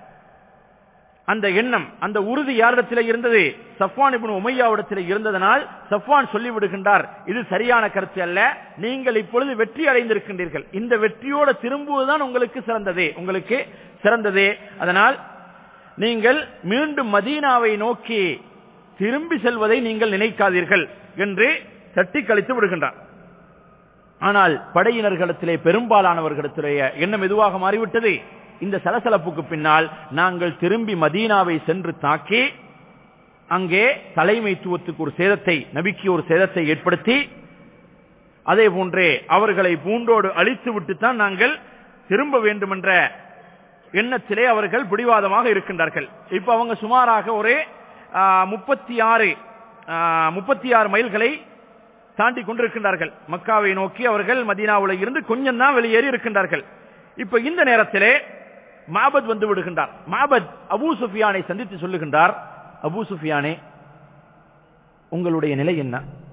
S1: அந்த எண்ணம் அந்த உறுதி யாரிடத்தில் இருந்தது சஃப்வான் இப்னு உமையாவிடத்தில் இருந்ததனால் சஃப்வான் சொல்லிவிடுகின்றார் இது சரியான கருத்து அல்ல நீங்கள் இப்பொழுது வெற்றி அடைந்திருக்கின்றீர்கள் இந்த வெற்றியோட திரும்புவதுதான் உங்களுக்கு சிறந்ததே உங்களுக்கு சிறந்ததே அதனால் நீங்கள் மீண்டும் மதீனாவை நோக்கி திரும்பி செல்வதை நீங்கள் நினைக்காதீர்கள் என்று தட்டி கழித்து விடுகின்றார் ஆனால் படையினர்களிடத்திலே பெரும்பாலானவர்களிடத்திலேயே எண்ணம் எதுவாக மாறிவிட்டது இந்த சலசலப்புக்கு பின்னால் நாங்கள் திரும்பி மதீனாவை சென்று தாக்கி அங்கே தலைமைத்துவத்துக்கு ஒரு சேதத்தை நபிக்கு ஒரு சேதத்தை ஏற்படுத்தி அதே போன்றே அவர்களை பூண்டோடு அழித்து விட்டுத்தான் நாங்கள் திரும்ப வேண்டும் என்ற எண்ணத்திலே அவர்கள் பிடிவாதமாக இருக்கின்றார்கள் இப்ப அவங்க சுமாராக ஒரு முப்பத்தி ஆறு முப்பத்தி ஆறு மைல்களை தாண்டி கொண்டிருக்கின்றார்கள் மக்காவை நோக்கி அவர்கள் மதீனாவுல இருந்து கொஞ்சம் தான் வெளியேறி இருக்கின்றார்கள் இப்ப இந்த நேரத்திலே மாபத் வந்து விடுகின்றார் மாபத் அபூ சுஃபியானை சந்தித்து சொல்லுகின்றார் அபூ சுஃபியானே உங்களுடைய நிலை என்ன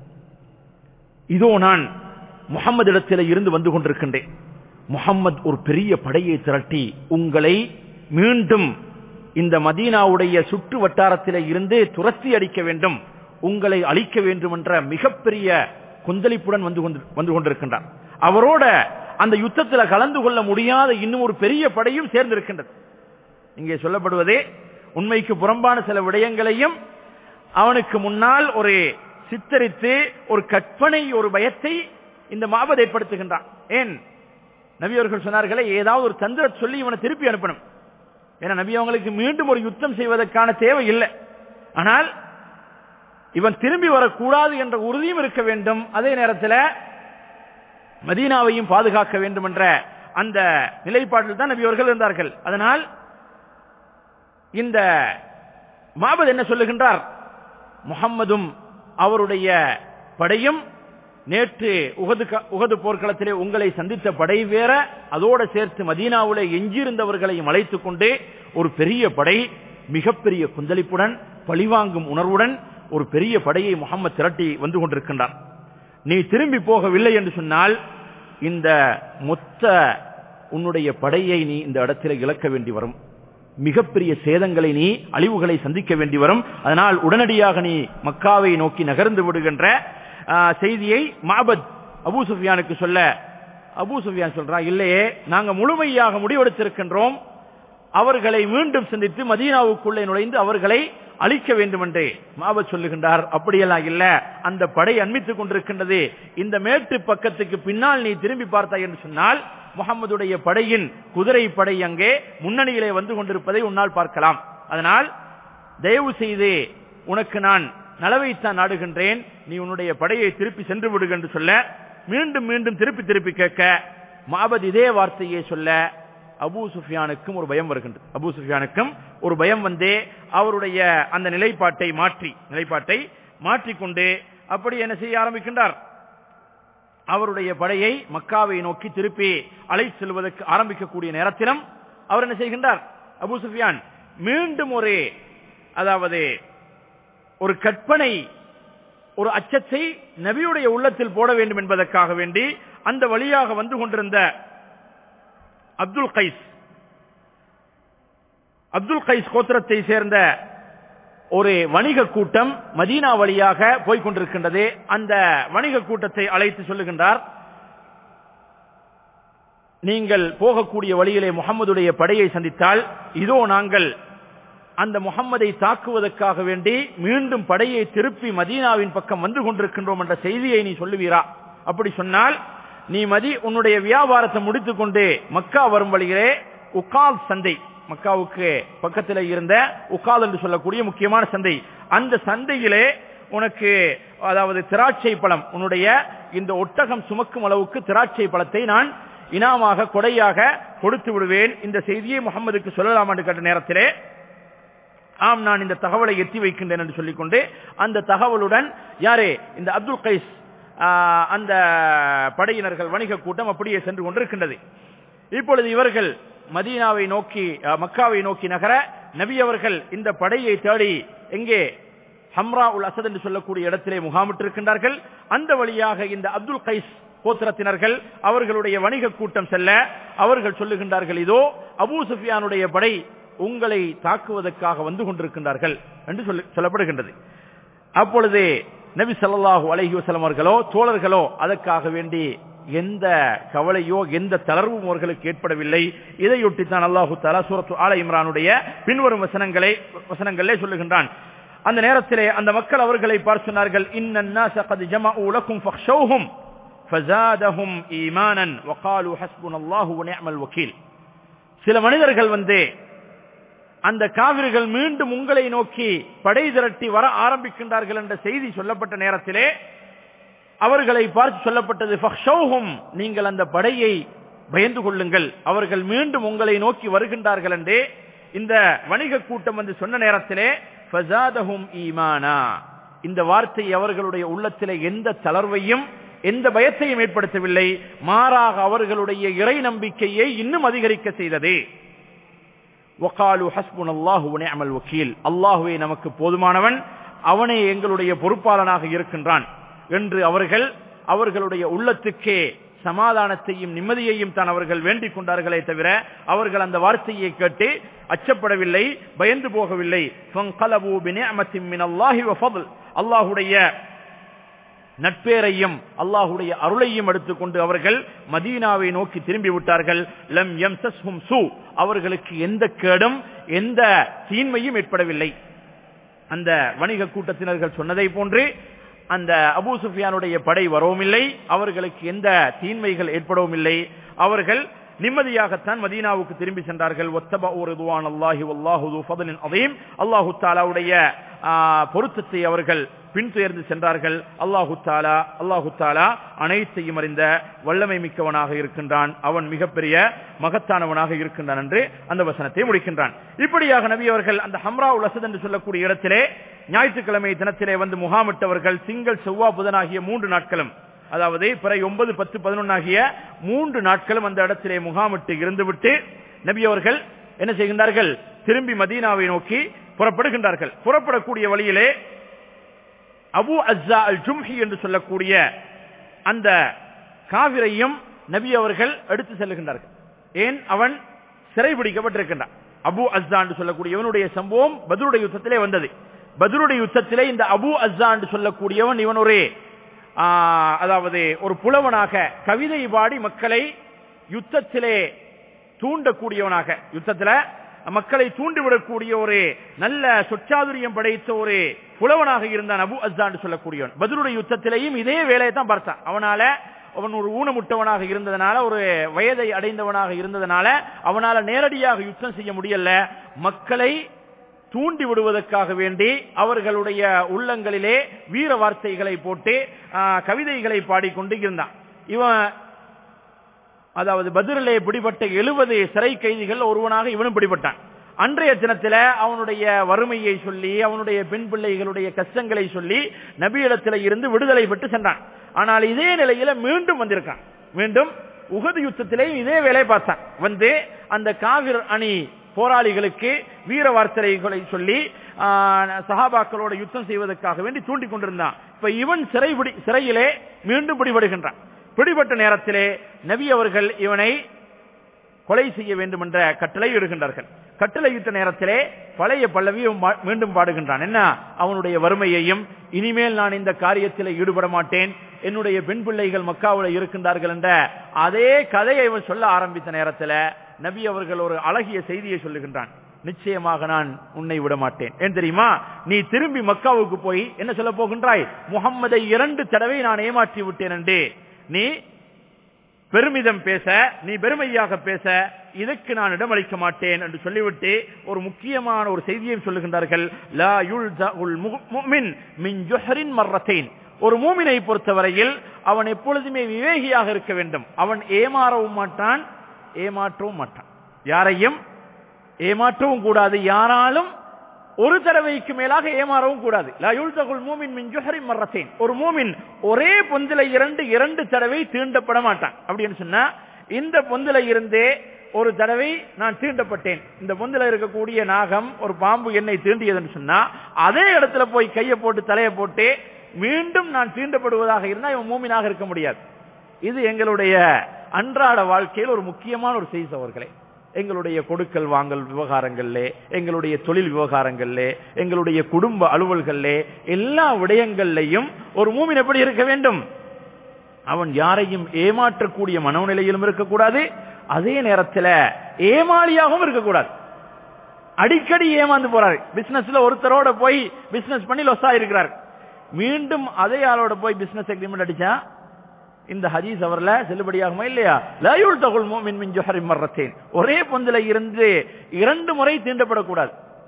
S1: இதோ நான் முகம்மது இடத்திலே இருந்து வந்து கொண்டிருக்கின்றேன் முகம்மது ஒரு பெரிய படையை திரட்டி உங்களை மீண்டும் இந்த மதீனாவுடைய சுற்று வட்டாரத்திலே இருந்து துரத்தி அடிக்க வேண்டும் உங்களை அழிக்க வேண்டும் என்ற மிகப்பெரிய கொந்தளிப்புடன் வந்து கொண்டு வந்து கொண்டிருக்கின்றார் அவரோட அந்த யுத்தத்தில் கலந்து கொள்ள முடியாத இன்னும் ஒரு பெரிய படையும் சேர்ந்திருக்கின்றது இங்கே சொல்லப்படுவதே உண்மைக்கு புறம்பான சில விடயங்களையும் அவனுக்கு முன்னால் ஒரு சித்தரித்து ஒரு கற்பனை ஒரு பயத்தை இந்த மாபத் ஏற்படுத்துகின்றான் ஏன் நபி அவர்கள் சொன்னார்களே ஏதாவது ஒரு தந்திர சொல்லி இவனை திருப்பி அனுப்பணும் ஏன்னா நபி அவங்களுக்கு மீண்டும் ஒரு யுத்தம் செய்வதற்கான தேவை இல்லை ஆனால் இவன் திரும்பி வரக்கூடாது என்ற உறுதியும் இருக்க வேண்டும் அதே நேரத்தில் மதீனாவையும் பாதுகாக்க வேண்டும் என்ற அந்த நிலைப்பாட்டில் தான் நபி அவர்கள் இருந்தார்கள் அதனால் இந்த மாபத் என்ன சொல்லுகின்றார் முகம்மதும் அவருடைய படையும் நேற்று உகது க- உகது போர்க்களத்திலே உங்களை சந்தித்த படை வேற அதோட சேர்த்து மதீனாவுல எஞ்சியிருந்தவர்களையும் அழைத்துக் கொண்டு ஒரு பெரிய படை மிகப்பெரிய குந்தளிப்புடன் பழிவாங்கும் உணர்வுடன் ஒரு பெரிய படையை முகம்மது திரட்டி வந்து கொண்டிருக்கின்றார் நீ திரும்பி போகவில்லை என்று சொன்னால் இந்த மொத்த உன்னுடைய படையை நீ இந்த இடத்திலே இழக்க வேண்டி வரும் மிகப்பெரிய சேதங்களை நீ அழிவுகளை சந்திக்க வேண்டி வரும் அதனால் உடனடியாக நீ மக்காவை நோக்கி நகர்ந்து விடுகின்ற ஆ, செய்தியை மாபத் அபூ சுஃபியானுக்கு சொல்ல அபூ சுஃபியான் சொல்றான் இல்லையே நாங்க முழுமையாக முடிவெடுத்திருக்கின்றோம் அவர்களை மீண்டும் சந்தித்து மதீனாவுக்குள்ளே நுழைந்து அவர்களை அழிக்க வேண்டும் என்று மாபத் சொல்லுகின்றார் அப்படியெல்லாம் இல்ல அந்த படை அண்மித்துக் கொண்டிருக்கின்றது இந்த மேட்டு பக்கத்துக்கு பின்னால் நீ திரும்பி பார்த்தாய் என்று சொன்னால் முகமதுடைய படையின் குதிரை படை அங்கே முன்னணியிலே வந்து கொண்டிருப்பதை உன்னால் பார்க்கலாம் அதனால் தயவு செய்து உனக்கு நான் நலவைத்தான் நாடுகின்றேன் நீ உன்னுடைய படையை திருப்பி சென்று விடுக என்று சொல்ல மீண்டும் மீண்டும் திருப்பி திருப்பி கேட்க மாபத் இதே வார்த்தையை சொல்ல அபூ சுஃபியானுக்கும் ஒரு பயம் வருகின்றது அபூ சுஃபியானுக்கும் ஒரு பயம் வந்தே அவருடைய அந்த நிலைப்பாட்டை மாற்றி நிலைப்பாட்டை மாற்றிக்கொண்டு அப்படி என்ன செய்ய ஆரம்பிக்கின்றார் அவருடைய படையை மக்காவை நோக்கி திருப்பி அழைத்து செல்வதற்கு ஆரம்பிக்கக்கூடிய நேரத்திலும் அவர் என்ன செய்கின்றார் அபூ சுஃபியான் மீண்டும் ஒரு அதாவது ஒரு கற்பனை ஒரு அச்சத்தை நபியுடைய உள்ளத்தில் போட வேண்டும் என்பதற்காக வேண்டி அந்த வழியாக வந்து கொண்டிருந்த அப்துல் கைஸ் அப்துல் கைஸ் கோத்திரத்தை சேர்ந்த ஒரு வணிக கூட்டம் மதீனா வழியாக போய்க் கொண்டிருக்கின்றது அந்த வணிக கூட்டத்தை அழைத்து சொல்லுகின்றார் நீங்கள் போகக்கூடிய வழியிலே முகம்மதுடைய படையை சந்தித்தால் இதோ நாங்கள் அந்த முகம்மதை தாக்குவதற்காக வேண்டி மீண்டும் படையை திருப்பி மதீனாவின் பக்கம் வந்து கொண்டிருக்கின்றோம் என்ற செய்தியை நீ சொல்லுவீரா அப்படி சொன்னால் நீ மதி உன்னுடைய வியாபாரத்தை முடித்துக் கொண்டு மக்கா வரும் வழியிலே உக்கால் சந்தை மக்காவுக்கு பக்கத்தில் இருந்த உக்கால் என்று சொல்லக்கூடிய முக்கியமான சந்தை அந்த சந்தையிலே உனக்கு அதாவது திராட்சை பழம் உன்னுடைய இந்த ஒட்டகம் சுமக்கும் அளவுக்கு திராட்சை பழத்தை நான் இனாமாக கொடையாக கொடுத்து விடுவேன் இந்த செய்தியை முகமதுக்கு சொல்லலாம் என்று கேட்ட நேரத்திலே ஆம் நான் இந்த தகவலை எத்தி வைக்கின்றேன் என்று சொல்லிக்கொண்டு அந்த தகவலுடன் யாரே இந்த அப்துல் கைஸ் ஆ, அந்த படையினர்கள் வணிக கூட்டம் அப்படியே சென்று கொண்டிருக்கின்றது இப்பொழுது இவர்கள் மதீனாவை நோக்கி ஆ, மக்காவை நோக்கி நகர நபி அவர்கள் இந்த படையை தேடி எங்கே ஹம்ரா உல் அசத் என்று சொல்லக்கூடிய இடத்திலே முகாமிட்டிருக்கின்றார்கள் அந்த வழியாக இந்த அப்துல் கைஸ் கோத்திரத்தினர்கள் அவர்களுடைய வணிக கூட்டம் செல்ல அவர்கள் சொல்லுகின்றார்கள் இதோ அபூ சுஃபியானுடைய படை உங்களை தாக்குவதற்காக வந்து கொண்டிருக்கின்றார்கள் என்று சொல்லி- சொல்லப்படுகின்றது அப்பொழுது நபி ஸல்லல்லாஹு அலைஹி வஸல்லம் அவர்களோ தோழர்களோ அதற்காக வேண்டி எந்த கவலையோ எந்த தளர்வும் அவர்களுக்கு ஏற்படவில்லை இதையொட்டி தான் அல்லாஹு தஆலா சூரத்து ஆல இம்ரானுடைய பின்வரும் வசனங்களை வசனங்களே சொல்லுகின்றான் அந்த நேரத்திலே அந்த மக்கள் அவர்களை பார்த்து சொன்னார்கள் இன்னன் நாஸ கத் ஜமஉ லக்கும் ஃபக்ஷௌஹும் ஃபஸாதஹும் ஈமானன் வகாலு ஹஸ்புனல்லாஹு வ நிஅமல் வக்கீல் சில மனிதர்கள் வந்து அந்த காவிர்கள் மீண்டும் உங்களை நோக்கி படை திரட்டி வர ஆரம்பிக்கின்றார்கள் என்ற செய்தி சொல்லப்பட்ட நேரத்திலே அவர்களை பார்த்து சொல்லப்பட்டது "ஃபக்ஷௌஹும்", நீங்கள் அந்த படையை பயந்து கொள்ளுங்கள் அவர்கள் மீண்டும் உங்களை நோக்கி வருகின்றார்கள் என்றே இந்த வணிக கூட்டம் வந்து சொன்ன நேரத்திலே "ஃபஸாதஹும் ஈமானா இந்த வார்த்தை அவர்களுடைய உள்ளத்திலே எந்த தளர்வையும் எந்த பயத்தையும் ஏற்படுத்தவில்லை மாறாக அவர்களுடைய இறை நம்பிக்கையை இன்னும் அதிகரிக்க செய்தது வகாலு ஹஸ்புன் அல்லாஹு நிஅமல் வக்கீல் அல்லாஹுவே நமக்கு போதுமானவன் அவனே எங்களுடைய பொறுப்பாளனாக இருக்கின்றான் என்று அவர்கள் அவர்களுடைய உள்ளத்துக்கே சமாதானத்தையும் நிம்மதியையும் தான் அவர்கள் வேண்டிக் கொண்டார்களே தவிர அவர்கள் அந்த வார்த்தையை கேட்டு அச்சப்படவில்லை பயந்து போகவில்லை فَانْقَلَبُوا بِنِعْمَةٍ مِّنَ اللَّهِ وَفَضْلٍ அல்லாஹுடைய நட்பேரையும் அல்லாஹுடைய அருளையும் எடுத்துக்கொண்டு அவர்கள் மதீனாவை நோக்கி திரும்பி விட்டார்கள் லம் யம்சஸ்ஹும் சூ அவர்களுக்கு எந்த கேடும் எந்த தீன்மையும் ஏற்படவில்லை அந்த வணிக கூட்டத்தினர்கள் சொன்னதை போன்று அந்த அபூ சுஃபியானுடைய படை வரவும் இல்லை அவர்களுக்கு எந்த தீன்மைகள் ஏற்படவும் இல்லை அவர்கள் நிம்மதியாகத்தான் மதீனாவுக்கு திரும்பி சென்றார்கள் ஒத்தபா ரிதுவான் அல்லாஹி வல்லாஹு து ஃபضலின் அதீம் அல்லாஹு தாலாவுடைய ஆ, பொருத்தத்தை அவர்கள் பின்துயர்ந்து சென்றார்கள் அல்லாஹு தாலா அல்லாஹு தாலா அனைத்தையும் அறிந்த வல்லமை மிக்கவனாக இருக்கின்றான் அவன் மிகப்பெரிய மகத்தானவனாக இருக்கின்றான் என்று அந்த வசனத்தை முடிக்கின்றான் இப்படியாக நபி அவர்கள் அந்த ஹம்ரா உல் அசத் என்று சொல்லக்கூடிய இடத்திலே ஞாயிற்றுக்கிழமை தினத்திலே வந்து முகாமிட்டவர்கள் திங்கள் செவ்வா புதனாகிய மூன்று நாட்களும் அதாவது பிறை ஒன்பது பத்து பதினொன்று ஆகிய மூன்று நாட்களும் அந்த இடத்திலே முகாமிட்டு இருந்துவிட்டு நபி அவர்கள் என்ன செய்கின்றார்கள் திரும்பி மதீனாவை நோக்கி புறப்படுகின்றார்கள் புறப்படக்கூடிய வழியிலே அபு அஸ்ஸா அல் ஜும்ஹி என்று சொல்லக்கூடிய அந்த காவிரையும் நபி அவர்கள் எடுத்து செல்லுகின்றார்கள் ஏன் அவன் சிறைபிடிக்கப்பட்டிருக்கின்றான் அபு அஸ்ஸா என்று சொல்லக்கூடியவனுடைய சம்பவம் பத்ருடைய யுத்தத்திலே வந்தது பத்ருடைய யுத்தத்திலே இந்த அபு அஸ்ஸா என்று சொல்லக்கூடியவன் இவன் ஒரு ஆ, அதாவது ஒரு புலவனாக கவிதை பாடி மக்களை யுத்தத்திலே தூண்டக்கூடியவனாக யுத்தத்துல மக்களை தூண்டிவிடக்கூடிய ஒரு நல்ல சொச்சாதுரியம் படைத்த ஒரு புலவனாக இருந்தான் அபு அஸ்தான் சொல்லக்கூடியவன் பதிலுடைய யுத்தத்திலேயும் இதே வேலையை தான் பார்த்தான் அவனால அவன் ஒரு ஊனமுட்டவனாக இருந்ததனால ஒரு வயதை அடைந்தவனாக இருந்ததனால அவனால நேரடியாக யுத்தம் செய்ய முடியல மக்களை தூண்டி விடுவதற்காக வேண்டி அவர்களுடைய உள்ளங்களிலே வீர வார்த்தைகளை போட்டு ஆ, கவிதைகளை பாடிக்கொண்டு இருந்தான் இவன் அதாவது பதிரிலே பிடிபட்ட எழுபது சிறை கைதிகள் ஒருவனாக இவனும் பிடிபட்டான் அன்றைய தினத்தில அவனுடைய வறுமையை சொல்லி அவனுடைய பெண் பிள்ளைகளுடைய கஷ்டங்களை சொல்லி நபியிடத்தில இருந்து விடுதலை பெற்று சென்றான் ஆனால் இதே நிலையில மீண்டும் வந்திருக்கான் மீண்டும் உகது யுத்தத்திலே இதே வேலை பார்த்தான் வந்து அந்த காவிர் அணி போராளிகளுக்கு வீர வார்த்தைகளை சொல்லி ஆ, சஹாபாக்களோட யுத்தம் செய்வதற்காக வேண்டி தூண்டிக் கொண்டிருந்தான் இப்ப இவன் சிறை பிடி- சிறையிலே மீண்டும் பிடிபடுகின்றான் பிடிபட்ட நேரத்திலே நபி அவர்கள் இவனை கொலை செய்ய வேண்டும் என்ற கட்டளை இடுகின்றார்கள் கட்டளையிட்ட நேரத்திலே பழைய பல்லவியும் மா- மீண்டும் பாடுகின்றான் என்ன அவனுடைய வறுமையையும் இனிமேல் நான் இந்த காரியத்தில் ஈடுபட மாட்டேன் என்னுடைய பெண் பிள்ளைகள் மக்காவில் இருக்கின்றார்கள் என்ற அதே கதையை இவன் சொல்ல ஆரம்பித்த நேரத்தில் நபி அவர்கள் ஒரு அழகிய செய்தியை சொல்லுகின்றான் நிச்சயமாக நான் உன்னை விட மாட்டேன் ஏன் தெரியுமா நீ திரும்பி மக்காவுக்கு போய் என்ன சொல்ல போகின்றாய் முகம்மதை இரண்டு தடவை நான் ஏமாற்றி விட்டேன் என்று நீ பெருமிதம் பேச நீ பெருமையாக பேச இதற்கு நான் இடமளிக்க மாட்டேன் என்று சொல்லிவிட்டு ஒரு முக்கியமான ஒரு செய்தியையும் சொல்லுகின்றார்கள் லா யுல்தகுல் முஹ்- முஃமின் மின் ஜுஹரின் மர்ரத்தைன் ஒரு மூமினை பொறுத்தவரையில் அவன் எப்பொழுதுமே விவேகியாக இருக்க வேண்டும் அவன் ஏமாறவும் மாட்டான் ஏமாற்றவும் மாட்டான் யாரையும் ஏமாற்றவும் கூடாது யாராலும் ஒரு தடவைக்கு மேலாக ஏமாறவும் கூடாது லா யுல்தகுல் மூமின் மின் ஜுஹரி மர்ரத்தைன் ஒரு மூமின் ஒரே பொந்தில இரண்டு இரண்டு தடவை தீண்டப்பட மாட்டான் அப்படின்னு சொன்னா இந்த பொந்தில இருந்தே ஒரு தடவை நான் தீண்டப்பட்டேன் இந்த பொந்தில இருக்கக்கூடிய நாகம் ஒரு பாம்பு என்னை தீண்டியதுன்னு சொன்னா அதே இடத்துல போய் கையை போட்டு தலையை போட்டு மீண்டும் நான் தீண்டப்படுவதாக இருந்தா இவன் மூமினாக இருக்க முடியாது இது எங்களுடைய அன்றாட வாழ்க்கையில் ஒரு முக்கியமான ஒரு செய்தி அவர்களே எங்களுடைய கொடுக்கல் வாங்கல் விவகாரங்கள்லே எங்களுடைய தொழில் விவகாரங்கள்லே எங்களுடைய குடும்ப அலுவல்கள்லே எல்லா விடயங்கள்லையும் ஒரு மூமின் எப்படி இருக்க வேண்டும் அவன் யாரையும் ஏமாற்றக்கூடிய மனோநிலையிலும் இருக்கக்கூடாது அதே நேரத்தில் ஏமாளியாகவும் இருக்கக்கூடாது அடிக்கடி ஏமாந்து போறாரு பிசினஸ்ல ஒருத்தரோட போய் பிசினஸ் பண்ணி லொஸ் ஆயிருக்கிறார் மீண்டும் அதே ஆளோட போய் பிசினஸ் அக்ரிமெண்ட் அடிச்சா இந்த ஹதீஸ் அவர்ல செல்லுபடியாகுமா இல்லையா லயுல் தகுல் மூமின் மின் ஜுஹரி மர்ரத்தேன் ஒரே பொந்தில இருந்து இரண்டு முறை தீண்டப்படக்கூடாது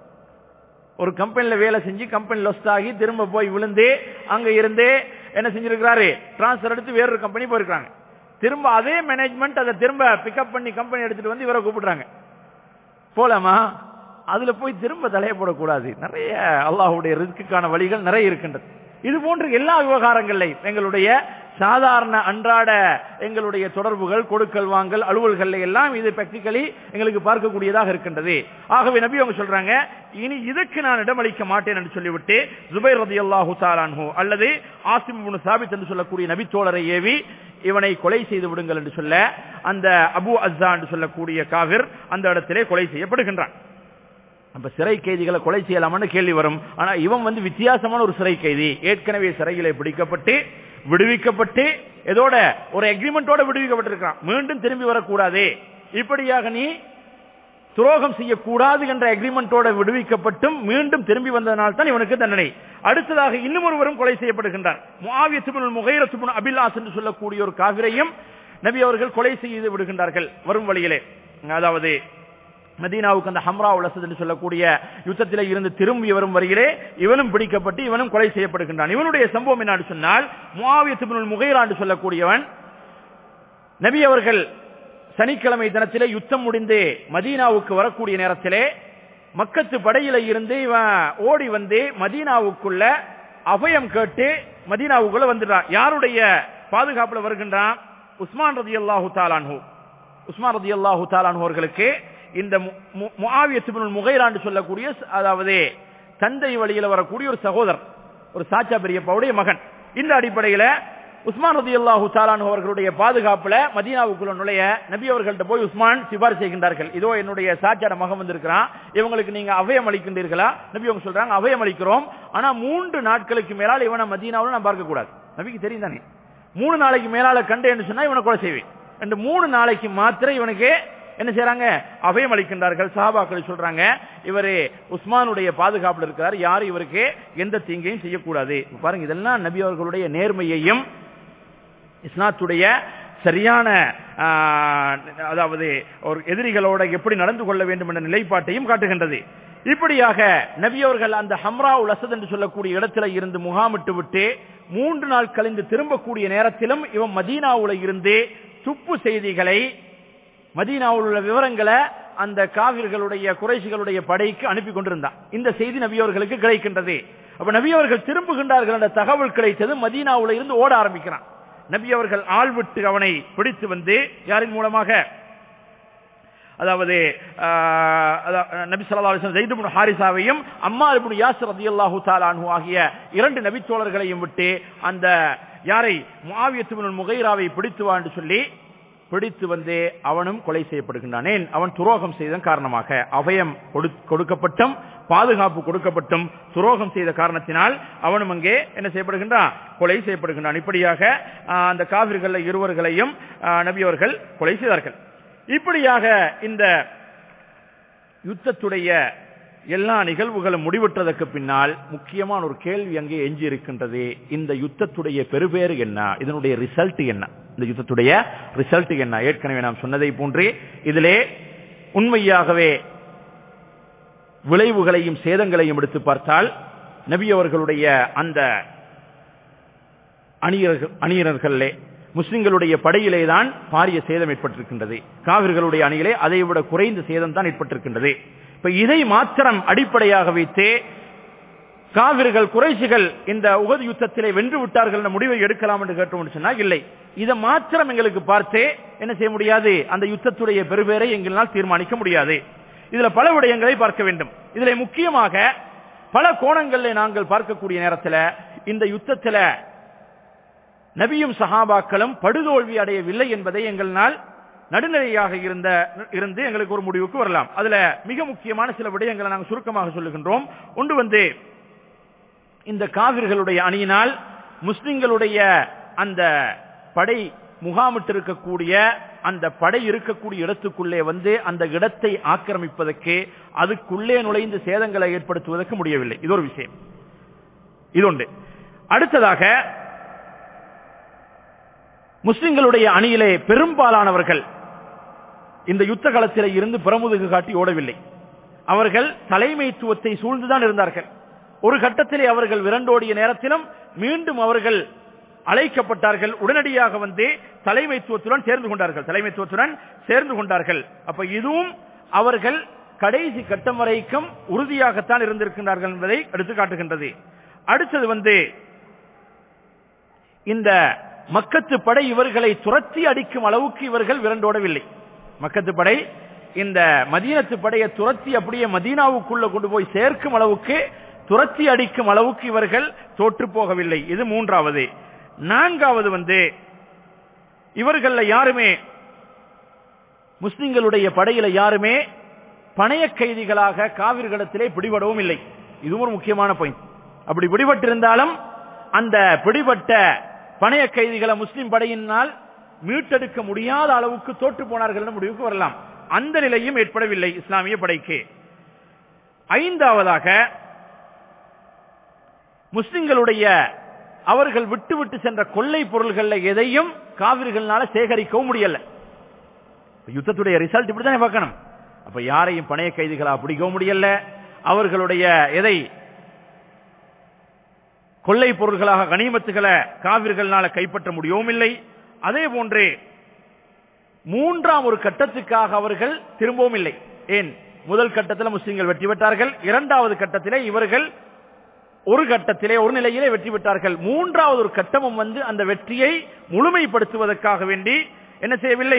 S1: ஒரு கம்பெனில வேலை செஞ்சு கம்பெனி லொஸ்ட் ஆகி திரும்ப போய் விழுந்து அங்க இருந்தே என்ன செஞ்சிருக்கிறாரு டிரான்ஸ்பர் எடுத்து வேறொரு கம்பெனி போயிருக்காங்க திரும்ப அதே மேனேஜ்மெண்ட் அதை திரும்ப பிக்கப் பண்ணி கம்பெனி எடுத்துட்டு வந்து இவரை கூப்பிடுறாங்க போலாமா அதுல போய் திரும்ப தலைய போடக்கூடாது நிறைய அல்லாஹ்வுடைய ரிஸ்க்குக்கான வழிகள் நிறைய இருக்கின்றது இது போன்ற எல்லா விவகாரங்களையும் எங்களுடைய சாதாரண அன்றாட எங்களுடைய தொடர்புகள் கொடுக்கல் வாங்கல் அலுவல்கள் எல்லாம் இது பிராக்டிகலி எங்களுக்கு பார்க்கக்கூடியதாக இருக்கின்றது ஆகவே நபி அவங்க சொல்றாங்க இனி இதுக்கு நான் இடமளிக்க மாட்டேன் என்று சொல்லிவிட்டு ஜுபைர் ரதி அல்லாஹு தாலான்ஹு அல்லது ஆசிம் இப்னு சாபித் என்று சொல்லக்கூடிய நபி தோழரை ஏவி இவனை கொலை செய்து விடுங்கள் என்று சொல்ல அந்த அபு அஸ்ஸா என்று சொல்லக்கூடிய காவிர் அந்த இடத்திலே கொலை செய்யப்படுகின்றான் அப்ப சிறை கைதிகளை கொலை செய்யலாமான்னு கேள்வி வரும் ஆனா இவன் வந்து வித்தியாசமான ஒரு சிறை கைதி ஏற்கனவே சிறையிலே பிடிக்கப்பட்டு விடுவிக்கப்பட்டு இதோட ஒரு அக்ரிமெண்டோட விடுவிக்கப்பட்டிருக்கான் மீண்டும் திரும்பி வரக்கூடாதே இப்படியாக நீ துரோகம் செய்யக்கூடாது என்ற அக்ரிமெண்டோட விடுவிக்கப்பட்டும் மீண்டும் திரும்பி வந்ததனால் தான் இவனுக்கு தண்டனை அடுத்ததாக இன்னும் ஒருவரும் கொலை செய்யப்படுகின்றார் முஆவியத்துபுன் முகைரத்துபுன் அபிலாஸ் என்று சொல்லக்கூடிய ஒரு காவிரையும் நபி அவர்கள் கொலை செய்து விடுகின்றார்கள் வரும் வழியிலே அதாவது மதீனாவுக்கு அந்த ஹம்ரா உலசத் என்று சொல்லக்கூடிய யுத்தத்திலே இருந்து திரும்பி வரும் வரையிலே இவனும் பிடிக்கப்பட்டு இவனும் கொலை செய்யப்படுகின்றான் இவனுடைய சம்பவம் என்னன்னு சொன்னால் முஆவியத்துபுன் முகைரா என்று சொல்லக்கூடியவன் நபி அவர்கள் சனிக்கிழமை தினத்திலே யுத்தம் முடிந்து மதீனாவுக்கு வரக்கூடிய நேரத்திலே மக்கத்து படையில இருந்து இவன் ஓடி வந்து மதீனாவுக்குள்ள அபயம் கேட்டு மதீனாவுக்குள்ள வந்துடுறான் யாருடைய பாதுகாப்புல வருகின்றான் உஸ்மான் ரதி அல்லாஹு தாலான்ஹூ உஸ்மான் ரதி அல்லாஹு தாலான்ஹூ அவர்களுக்கு இந்த முஆவியத்துபின் முகைரான்னு சொல்லக்கூடிய அதாவது தந்தை வழியில வரக்கூடிய ஒரு சகோதரர் ஒரு சாச்சா பெரியப்பாவுடைய மகன் இந்த அடிப்படையில உஸ்மான் ரதி அல்லாஹு தாலான் அவர்களுடைய பாதுகாப்புல மதீனாவுக்குள்ள நுழைய நபி அவர்கள்ட்ட போய் உஸ்மான் சிபாரிசு செய்கின்றார்கள் இதோ என்னுடைய சாச்சாட மகன் வந்திருக்கிறான் இவங்களுக்கு நீங்க அபயம் அளிக்கின்றீர்களா நபி அவங்க சொல்றாங்க அபயம் அளிக்கிறோம் ஆனா மூன்று நாட்களுக்கு மேலால் இவனை மதீனாவில் நான் பார்க்க கூடாது நபிக்கு தெரியும் தானே மூணு நாளைக்கு மேலால கண்டேன்னு சொன்னா இவனை கொலை செய்வேன் இந்த மூணு நாளைக்கு மாத்திரம் இவனுக்கு என்ன செய்யறாங்க அபயம் அளிக்கின்றார்கள் சஹாபாக்கள் சொல்றாங்க இவரு உஸ்மானுடைய பாதுகாப்புல இருக்கிறார் யாரும் இவருக்கு எந்த தீங்கையும் செய்யக்கூடாது பாருங்க இதெல்லாம் நபி அவர்களுடைய நேர்மையையும் இஸ்லாத்துடைய சரியான அதாவது ஒரு எதிரிகளோட எப்படி நடந்து கொள்ள வேண்டும் என்ற நிலைப்பாட்டையும் காட்டுகின்றது இப்படியாக நபி அவர்கள் அந்த ஹம்ரா உலசத் என்று சொல்லக்கூடிய இடத்துல இருந்து முகாமிட்டு விட்டு மூன்று நாள் கழிந்து திரும்பக்கூடிய நேரத்திலும் இவன் மதீனாவுல இருந்து துப்பு செய்திகளை மதீனாவில் உள்ள விவரங்களை அந்த காவிர்களுடைய குறைசிகளுடைய படைக்கு அனுப்பி கொண்டிருந்தான் இந்த செய்தி நபியவர்களுக்கு கிடைக்கின்றது அப்ப நபியவர்கள் திரும்புகின்றார்கள் என்ற தகவல் கிடைத்தது மதீனாவுல இருந்து ஓட ஆரம்பிக்கிறான் நபி அவர்கள் ஆள் விட்டு அவனை பிடித்து வந்து யாரின் மூலமாக அதாவது நபி சொல்லா ஜெயிதுபுன் ஹாரிசாவையும் அம்மா இபுன் யாசர் ரதி அல்லாஹூ தாலானு ஆகிய இரண்டு நபித்தோழர்களையும் விட்டு அந்த யாரை முகாவியத்துவன் முகைராவை பிடித்து வா என்று சொல்லி பிடித்து வந்து அவனும் கொலை செய்யப்படுகின்றான் ஏன் அவன் துரோகம் செய்ததன் காரணமாக அபயம் கொடுக்கப்பட்டும் பாதுகாப்பு கொடுக்கப்பட்டும் துரோகம் செய்த காரணத்தினால் அவனும் அங்கே என்ன செய்யப்படுகின்றான் கொலை செய்யப்படுகின்றான் இப்படியாக அந்த காவிர்கள் இருவர்களையும் நபி அவர்கள் கொலை செய்தார்கள் இப்படியாக இந்த யுத்தத்துடைய எல்லா நிகழ்வுகளும் முடிவுற்றதற்கு பின்னால் முக்கியமான ஒரு கேள்வி அங்கே எஞ்சி இருக்கின்றது இந்த யுத்தத்துடைய பெருபேறு என்ன இதனுடைய ரிசல்ட் என்ன இந்த யுத்தத்துடைய ரிசல்ட் என்ன ஏற்கனவே நாம் சொன்னதை போன்றே இதிலே உண்மையாகவே விளைவுகளையும் சேதங்களையும் எடுத்து பார்த்தால் நபி அவர்களுடைய அந்த அணியர்கள் அணியினர்களே முஸ்லிம்களுடைய படையிலே தான் பாரிய சேதம் ஏற்பட்டிருக்கின்றது காவிர்களுடைய அணியிலே அதை விட குறைந்த சேதம் தான் ஏற்பட்டிருக்கின்றது இப்ப இதை மாத்திரம் அடிப்படையாக வைத்தே காவிர்கள் குறைசிகள் இந்த உகது யுத்தத்திலே வென்று விட்டார்கள் என்ற முடிவை எடுக்கலாம் என்று கேட்டோம் சொன்னா இல்லை இதை மாத்திரம் எங்களுக்கு பார்த்தே என்ன செய்ய முடியாது அந்த யுத்தத்துடைய பெருபேரை எங்களால் தீர்மானிக்க முடியாது இதுல பல விடயங்களை பார்க்க வேண்டும் இதுல முக்கியமாக பல கோணங்களில் நாங்கள் பார்க்கக்கூடிய நேரத்தில் இந்த யுத்தத்தில் நபியும் சஹாபாக்களும் படுதோல்வி அடையவில்லை என்பதை எங்களால் நடுநிலையாக இருந்த இருந்து எங்களுக்கு ஒரு முடிவுக்கு வரலாம் அதுல மிக முக்கியமான சில விடயங்களை நாங்கள் சுருக்கமாக சொல்லுகின்றோம் ஒன்று வந்து இந்த காவிர்களுடைய அணியினால் முஸ்லிம்களுடைய அந்த படை முகாமிட்டு இருக்கக்கூடிய அந்த படை இருக்கக்கூடிய இடத்துக்குள்ளே வந்து அந்த இடத்தை ஆக்கிரமிப்பதற்கு அதுக்குள்ளே நுழைந்து சேதங்களை ஏற்படுத்துவதற்கு முடியவில்லை இது ஒரு விஷயம் இது ஒன்று அடுத்ததாக முஸ்லிம்களுடைய அணியிலே பெரும்பாலானவர்கள் இந்த யுத்த களத்திலே இருந்து பிரமுதுகு காட்டி ஓடவில்லை அவர்கள் தலைமைத்துவத்தை சூழ்ந்துதான் இருந்தார்கள் ஒரு கட்டத்திலே அவர்கள் விரண்டோடிய நேரத்திலும் மீண்டும் அவர்கள் அழைக்கப்பட்டார்கள் உடனடியாக வந்து தலைமைத்துவத்துடன் சேர்ந்து கொண்டார்கள் தலைமைத்துவத்துடன் சேர்ந்து கொண்டார்கள் அப்ப இதுவும் அவர்கள் கடைசி கட்டம் வரைக்கும் உறுதியாகத்தான் இருந்திருக்கின்றார்கள் என்பதை எடுத்து காட்டுகின்றது அடுத்தது வந்து இந்த மக்கத்து படை இவர்களை துரத்தி அடிக்கும் அளவுக்கு இவர்கள் விரண்டோடவில்லை மக்கத்து படை இந்த மதீனத்து படையை துரத்தி அப்படியே மதீனாவுக்குள்ள கொண்டு போய் சேர்க்கும் அளவுக்கு துரத்தி அடிக்கும் அளவுக்கு இவர்கள் தோற்று போகவில்லை இது மூன்றாவது நான்காவது வந்து இவர்கள யாருமே முஸ்லிம்களுடைய படையில யாருமே பணைய கைதிகளாக காவிர்களிடத்திலே பிடிபடவும் இல்லை இதுவும் ஒரு முக்கியமான பாயிண்ட் அப்படி பிடிபட்டிருந்தாலும் அந்த பிடிபட்ட பணைய கைதிகளை முஸ்லிம் படையினால் மீட்டெடுக்க முடியாத அளவுக்கு தோற்று போனார்கள் முடிவுக்கு வரலாம் அந்த நிலையும் ஏற்படவில்லை இஸ்லாமிய படைக்கு ஐந்தாவதாக முஸ்லிம்களுடைய அவர்கள் விட்டு விட்டு சென்ற கொள்ளை பொருள்கள் எதையும் காவிரிகள்னால சேகரிக்கவும் முடியல யுத்தத்துடைய ரிசல்ட் இப்படித்தானே பார்க்கணும் அப்ப யாரையும் பணைய கைதிகளா பிடிக்கவும் முடியல அவர்களுடைய எதை கொள்ளை பொருள்களாக கனிமத்துகளை காவிர்களால கைப்பற்ற முடியவும் இல்லை அதே போன்று மூன்றாம் ஒரு கட்டத்துக்காக அவர்கள் திரும்பவும் இல்லை ஏன் முதல் கட்டத்தில் முஸ்லிம்கள் வெற்றி பெற்றார்கள் இரண்டாவது கட்டத்திலே இவர்கள் ஒரு கட்டத்திலே ஒரு நிலையிலே வெற்றி பெற்றார்கள் மூன்றாவது ஒரு கட்டமும் வந்து அந்த வெற்றியை முழுமைப்படுத்துவதற்காக வேண்டி என்ன செய்யவில்லை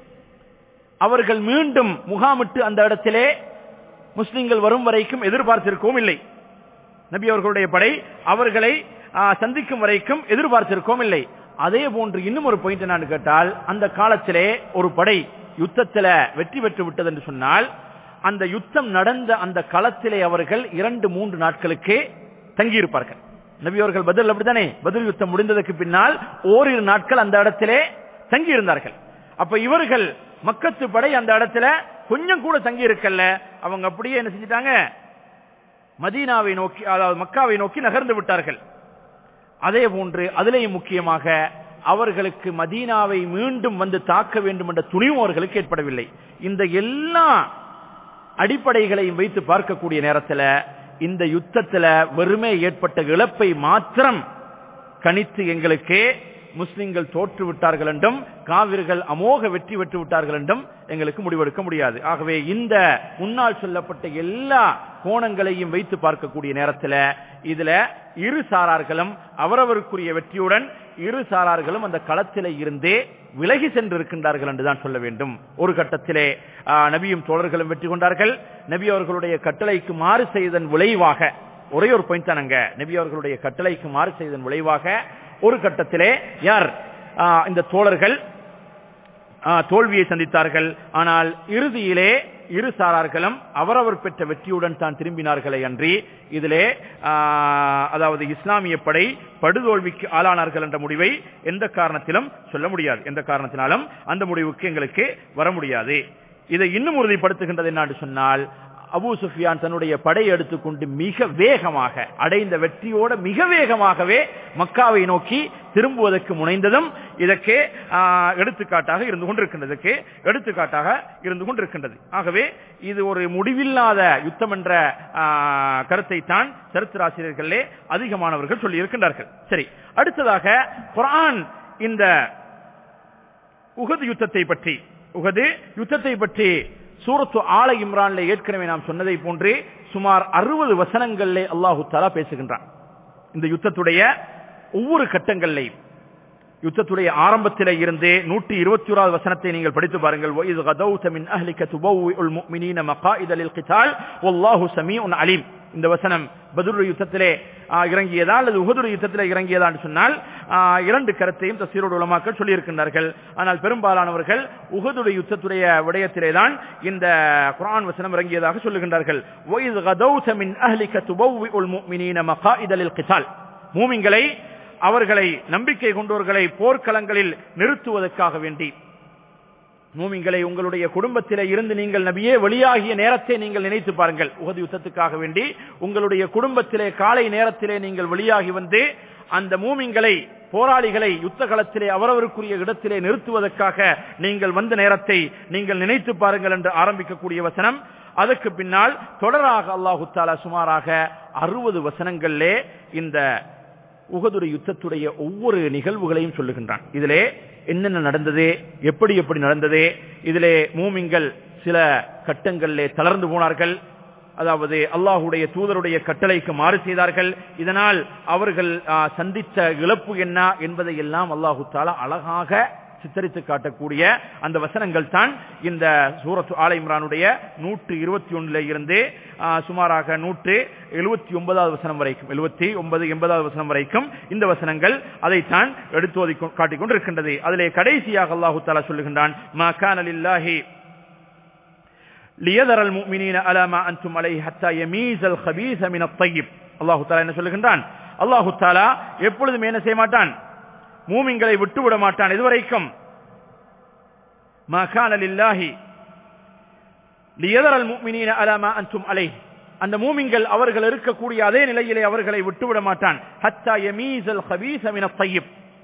S1: அவர்கள் மீண்டும் முகாமிட்டு அந்த இடத்திலே முஸ்லிம்கள் வரும் வரைக்கும் எதிர்பார்த்திருக்கவும் இல்லை நபி அவர்களுடைய படை அவர்களை ஆ, சந்திக்கும் வரைக்கும் எதிர்பார்த்திருக்கவும் இல்லை அதே போன்று இன்னும் ஒரு பாயிண்ட் நான் கேட்டால் அந்த காலத்திலே ஒரு படை யுத்தத்தில வெற்றி பெற்று விட்டது என்று சொன்னால் அந்த யுத்தம் நடந்த அந்த களத்திலே அவர்கள் இரண்டு மூன்று நாட்களுக்கு தங்கியிருப்பார்கள் நபி அவர்கள் பதில் அப்படித்தானே பதில் யுத்தம் முடிந்ததற்கு பின்னால் ஓரிரு நாட்கள் அந்த இடத்திலே தங்கியிருந்தார்கள் அப்ப இவர்கள் மக்கத்து படை அந்த இடத்துல கொஞ்சம் கூட தங்கி இருக்கல்ல அவங்க அப்படியே என்ன செஞ்சிட்டாங்க மதீனாவை நோக்கி அதாவது மக்காவை நோக்கி நகர்ந்து விட்டார்கள் அதே போன்று அதிலேயும் முக்கியமாக அவர்களுக்கு மதீனாவை மீண்டும் வந்து தாக்க வேண்டும் என்ற துணிவும் அவர்களுக்கு ஏற்படவில்லை இந்த எல்லா அடிப்படைகளையும் வைத்து பார்க்கக்கூடிய நேரத்தில் இந்த யுத்தத்தில் வெறுமே ஏற்பட்ட இழப்பை மாத்திரம் கணித்து எங்களுக்கு முஸ்லிம்கள் தோற்று விட்டார்கள் என்றும் காவிர்கள் அமோக வெற்றி பெற்று விட்டார்கள் என்றும் எங்களுக்கு முடிவெடுக்க முடியாது ஆகவே இந்த முன்னால் சொல்லப்பட்ட எல்லா கோணங்களையும் வைத்து பார்க்கக்கூடிய நேரத்தில் இதுல இரு சாரார்களும் அவரவருக்குரிய வெற்றியுடன் இரு சாரார்களும் அந்த களத்திலே இருந்தே விலகி சென்றிருக்கின்றார்கள் என்றுதான் சொல்ல வேண்டும் ஒரு கட்டத்திலே ஆ, நபியும் தோழர்களும் வெற்றி கொண்டார்கள் நபி அவர்களுடைய கட்டளைக்கு மாறு செய்ததன் விளைவாக ஒரே ஒரு பாயிண்ட் தானங்க நபி அவர்களுடைய கட்டளைக்கு மாறு செய்ததன் விளைவாக ஒரு கட்டத்திலே யார் ஆ, இந்த தோழர்கள் ஆ, தோல்வியை சந்தித்தார்கள் ஆனால் இறுதியிலே இரு சாரார்களும் அவரவர் பெற்ற வெற்றியுடன் தான் திரும்பினார்களே அன்றி இதிலே ஆ, அதாவது இஸ்லாமிய படை படுதோல்விக்கு ஆளானார்கள் என்ற முடிவை எந்த காரணத்திலும் சொல்ல முடியாது எந்த காரணத்தினாலும் அந்த முடிவுக்கு எங்களுக்கு வர முடியாது இதை இன்னும் உறுதிப்படுத்துகின்றது என்னன்னு சொன்னால் அபூ சுஃபியான் தன்னுடைய படை எடுத்துக்கொண்டு மிக வேகமாக அடைந்த வெற்றியோட மிக வேகமாகவே மக்காவை நோக்கி திரும்புவதற்கு முனைந்ததும் இதற்கு ஆ, எடுத்துக்காட்டாக இருந்து கொண்டிருக்கின்றதுக்கு எடுத்துக்காட்டாக இருந்து கொண்டிருக்கின்றது ஆகவே இது ஒரு முடிவில்லாத யுத்தம் என்ற ஆ, கருத்தை தான் சரித்திராசிரியர்களே அதிகமானவர்கள் சொல்லி இருக்கின்றார்கள் சரி அடுத்ததாக குர்ஆன் இந்த உகது யுத்தத்தை பற்றி உகது யுத்தத்தை பற்றி சூரத்து ஆல இம்ரான்ல ஏற்கனவே நாம் சொன்னதை போன்று சுமார் அறுபது வசனங்களிலே அல்லாஹு தஆலா பேசுகின்றான் இந்த யுத்தத்துடைய ஒவ்வொரு கட்டங்களையும் யுத்தத்துடைய ஆரம்பத்திலே இருந்தே நூற்றி இருபத்தி ஓராவது வசனத்தை நீங்கள் படித்து பாருங்கள் وَإِذْ غَدَوْتَ مِنْ أَهْلِكَ تُبَوِّئُ الْمُؤْمِنِينَ مَقَاعِدَ لِلْقِتَالِ وَاللَّهُ سَمِيعٌ عَلِيمٌ இந்த வசனம் பதுரு யுத்தத்திலே ஆ, இறங்கியதா அல்லது உஹதுரு யுத்தத்திலே இறங்கியதா என்று சொன்னால் ஆ, இரண்டு கருத்தையும் தசீரோடு உலமாக்கள் சொல்லியிருக்கின்றார்கள் ஆனால் பெரும்பாலானவர்கள் உஹதுடைய யுத்தத்துடைய விடயத்திலே தான் இந்த குர்ஆன் வசனம் இறங்கியதாக சொல்லுகின்றார்கள் وَإِذْ غَدَوْتَ مِنْ أَهْلِكَ تُبَوِّئُ الْمُؤْمِنِينَ مَقَاعِدَ لِلْقِتَالِ மூமின்களை அவர்களை நம்பிக்கை கொண்டோர்களை போர்க்களங்களில் நிறுத்துவதற்காக வேண்டி மூமின்களை உங்களுடைய குடும்பத்திலே இருந்து நீங்கள் நபியே வெளியாகிய நேரத்தை நீங்கள் நினைத்து பாருங்கள் உகது யுத்தத்துக்காக வேண்டி உங்களுடைய குடும்பத்திலே காலை நேரத்திலே நீங்கள் வெளியாகி வந்து அந்த மூமின்களை போராளிகளை யுத்த களத்திலே அவரவருக்குரிய இடத்திலே நிறுத்துவதற்காக நீங்கள் வந்த நேரத்தை நீங்கள் நினைத்து பாருங்கள் என்று ஆரம்பிக்கக்கூடிய வசனம் அதற்கு பின்னால் தொடராக அல்லாஹு தாலா சுமாராக அறுபது வசனங்களிலே இந்த உகதுடைய யுத்தத்துடைய ஒவ்வொரு நிகழ்வுகளையும் சொல்லுகின்றான் இதிலே என்னென்ன நடந்தது எப்படி எப்படி நடந்தது இதிலே மூமிங்கள் சில கட்டங்களிலே தளர்ந்து போனார்கள் அதாவது அல்லாஹுடைய தூதருடைய கட்டளைக்கு மாறு செய்தார்கள் இதனால் அவர்கள் ஆ, சந்தித்த இழப்பு என்ன என்பதை எல்லாம் அல்லாஹு தாலா அழகாக சித்தரித்து காட்டக்கூடிய அந்த வசனங்கள் தான் இந்த சூரத்து ஆல இம்ரானுடைய நூற்று இருபத்தி ஒன்னுல இருந்து ஆ, சுமாராக நூற்று எழுபத்தி ஒன்பதாவது வசனம் வரைக்கும் எழுபத்தி ஒன்பது எண்பதாவது வசனம் வரைக்கும் இந்த வசனங்கள் அதைத்தான் எடுத்து ஓதி கொ- காட்டிக் கொண்டிருக்கின்றது அதிலே கடைசியாக அல்லாஹு தாலா சொல்லுகின்றான் மா கான லில்லாஹி ليذر المؤمنين على ما أنتم عليه حتى يميز الخبيث من الطيب அல்லாஹு தாலா என்ன சொல்லுகின்றான் அல்லாஹு தாலா எப்பொழுதும் என்ன செய்ய மாட்டான் மூமின்களை விட்டுவிட மாட்டான் இதுவரைக்கும் ما كان لله ليذر المؤمنين على ما أنتم عليه அந்த மூமின்கள் அவர்கள் இருக்கக்கூடிய அதே நிலையிலே அவர்களை விட்டுவிட மாட்டான் ஹத்தா யமீசல் خبيث من الطيب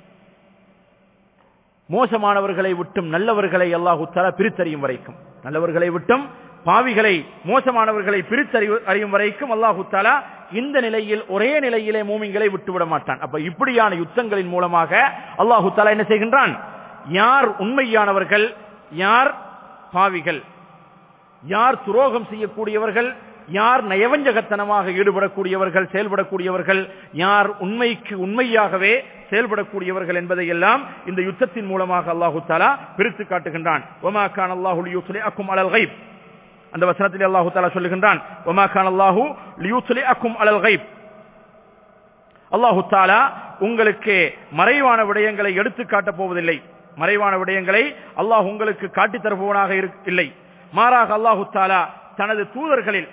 S1: மோசமானவர்களை விட்டும் நல்லவர்களை அல்லாஹு தஆலா பிரித்தறியும் வரைக்கும் நல்லவர்களை விட்டும் பாவிகளை மோசமானவர்களை பிரித்தறிவு அறியும் வரைக்கும் அல்லாஹு தஆலா இந்த நிலையில் ஒரே நிலையிலே மூமின்களை விட்டுவிட மாட்டான் அப்ப இப்படியான யுத்தங்களின் மூலமாக அல்லாஹு தஆலா என்ன செய்கின்றான் யார் உண்மையானவர்கள் யார் பாவிகள் யார் துரோகம் செய்யக்கூடியவர்கள் யார் நயவஞ்சகத்தனமாக ஈடுபடக்கூடியவர்கள் செயல்படக்கூடியவர்கள் யார் உண்மைக்கு உண்மையாகவே செயல்படக்கூடியவர்கள் என்பதை எல்லாம் இந்த யுத்தத்தின் மூலமாக அல்லாஹு தாலா பிரித்து காட்டுகின்றான் ஒமா கான் அல்லாஹு லியுஸ்லிஅக்கும் அலல் கைப் அந்த வசனத்தில் அல்லாஹு தாலா சொல்லுகின்றான் ஒமா கான் அல்லாஹு லியுஸ்லிஅக்கும் அலல் கைப் அல்லாஹு தாலா உங்களுக்கு மறைவான விடயங்களை எடுத்து காட்டப் போவதில்லை மறைவான விடயங்களை அல்லாஹ் உங்களுக்கு காட்டித் தருபவனாக இரு- இல்லை மாறாக அல்லாஹு தாலா தனது தூதர்களில்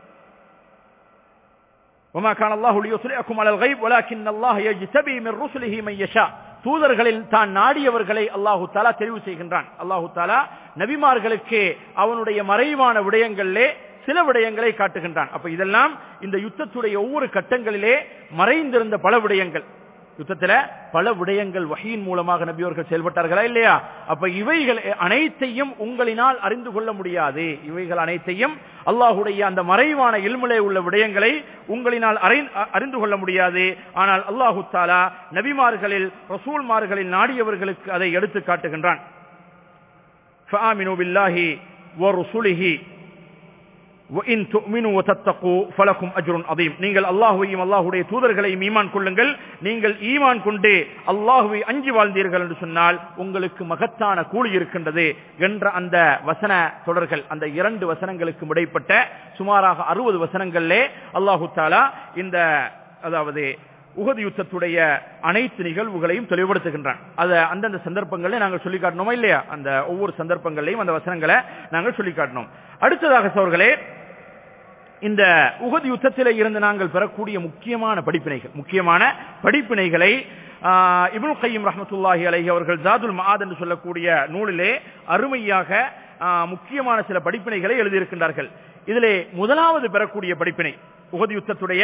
S1: وما كان الله ليطلعكم على الغيب ولكن الله يجتبي من رسله من يشاء தூதர்களில் தான் நாடியவர்களை அல்லாஹு தாலா தெரிவு செய்கின்றான் அல்லாஹு தாலா நபிமார்களுக்கு அவனுடைய மறைவான விடயங்களிலே சில விடயங்களை காட்டுகின்றான் அப்ப இதெல்லாம் இந்த யுத்தத்துடைய ஒவ்வொரு கட்டங்களிலே மறைந்திருந்த பல விடயங்கள் யுத்தத்துல பல விடயங்கள் வகையின் மூலமாக நபியவர்கள் செயல்பட்டார்களா இல்லையா அப்ப இவைகள் அனைத்தையும் உங்களினால் அறிந்து கொள்ள முடியாது இவைகள் அனைத்தையும் அல்லாஹுடைய அந்த மறைவான இல்முலே உள்ள விடயங்களை உங்களினால் அறி- அ- அறிந்து கொள்ள முடியாது ஆனால் அல்லாஹு தாலா நபிமார்களில் ரசூல்மார்களில் நாடியவர்களுக்கு அதை எடுத்து காட்டுகின்றான் فآمنوا بالله ورسله وإن تؤمنوا وتتقوا فلكم أجر عظيم நீங்கள் அல்லாஹ்வையும் அல்லாஹ்வுடைய தூதர்களையும் ஈமான் கொள்ளுங்கள் நீங்கள் ஈமான் கொண்டு அல்லாஹ்வை அஞ்சி வாழ்ந்தீர்கள் என்று சொன்னால் உங்களுக்கு மகத்தான கூலி இருக்கின்றது என்ற அந்த வசன தொடர்கள் அந்த இரண்டு வசனங்களுக்கு இடைப்பட்ட சுமாராக அறுபது வசனங்களிலே அல்லாஹு தாலா இந்த அதாவது உகது யுத்தத்துடைய அனைத்து நிகழ்வுகளையும் தெளிவுபடுத்துகின்றான் அதை அந்தந்த சந்தர்ப்பங்களில் நாங்கள் சொல்லி காட்டணுமா இல்லையா அந்த ஒவ்வொரு சந்தர்ப்பங்களையும் அந்த வசனங்களை நாங்கள் சொல்லி காட்டணும் அடுத்ததாக சோர்களே இந்த உகது யுத்தத்திலே இருந்து நாங்கள் பெறக்கூடிய முக்கியமான படிப்பினைகள் முக்கியமான படிப்பினைகளை ஆஹ், இப்னு கையம் ரஹமத்துல்லாஹி அலைஹி அவர்கள் ஜாதுல் மஆத் என்று சொல்லக்கூடிய நூலிலே அருமையாக ஆஹ், முக்கியமான சில படிப்பினைகளை எழுதியிருக்கின்றார்கள் இதிலே முதலாவது பெறக்கூடிய படிப்பினை உகது யுத்தத்துடைய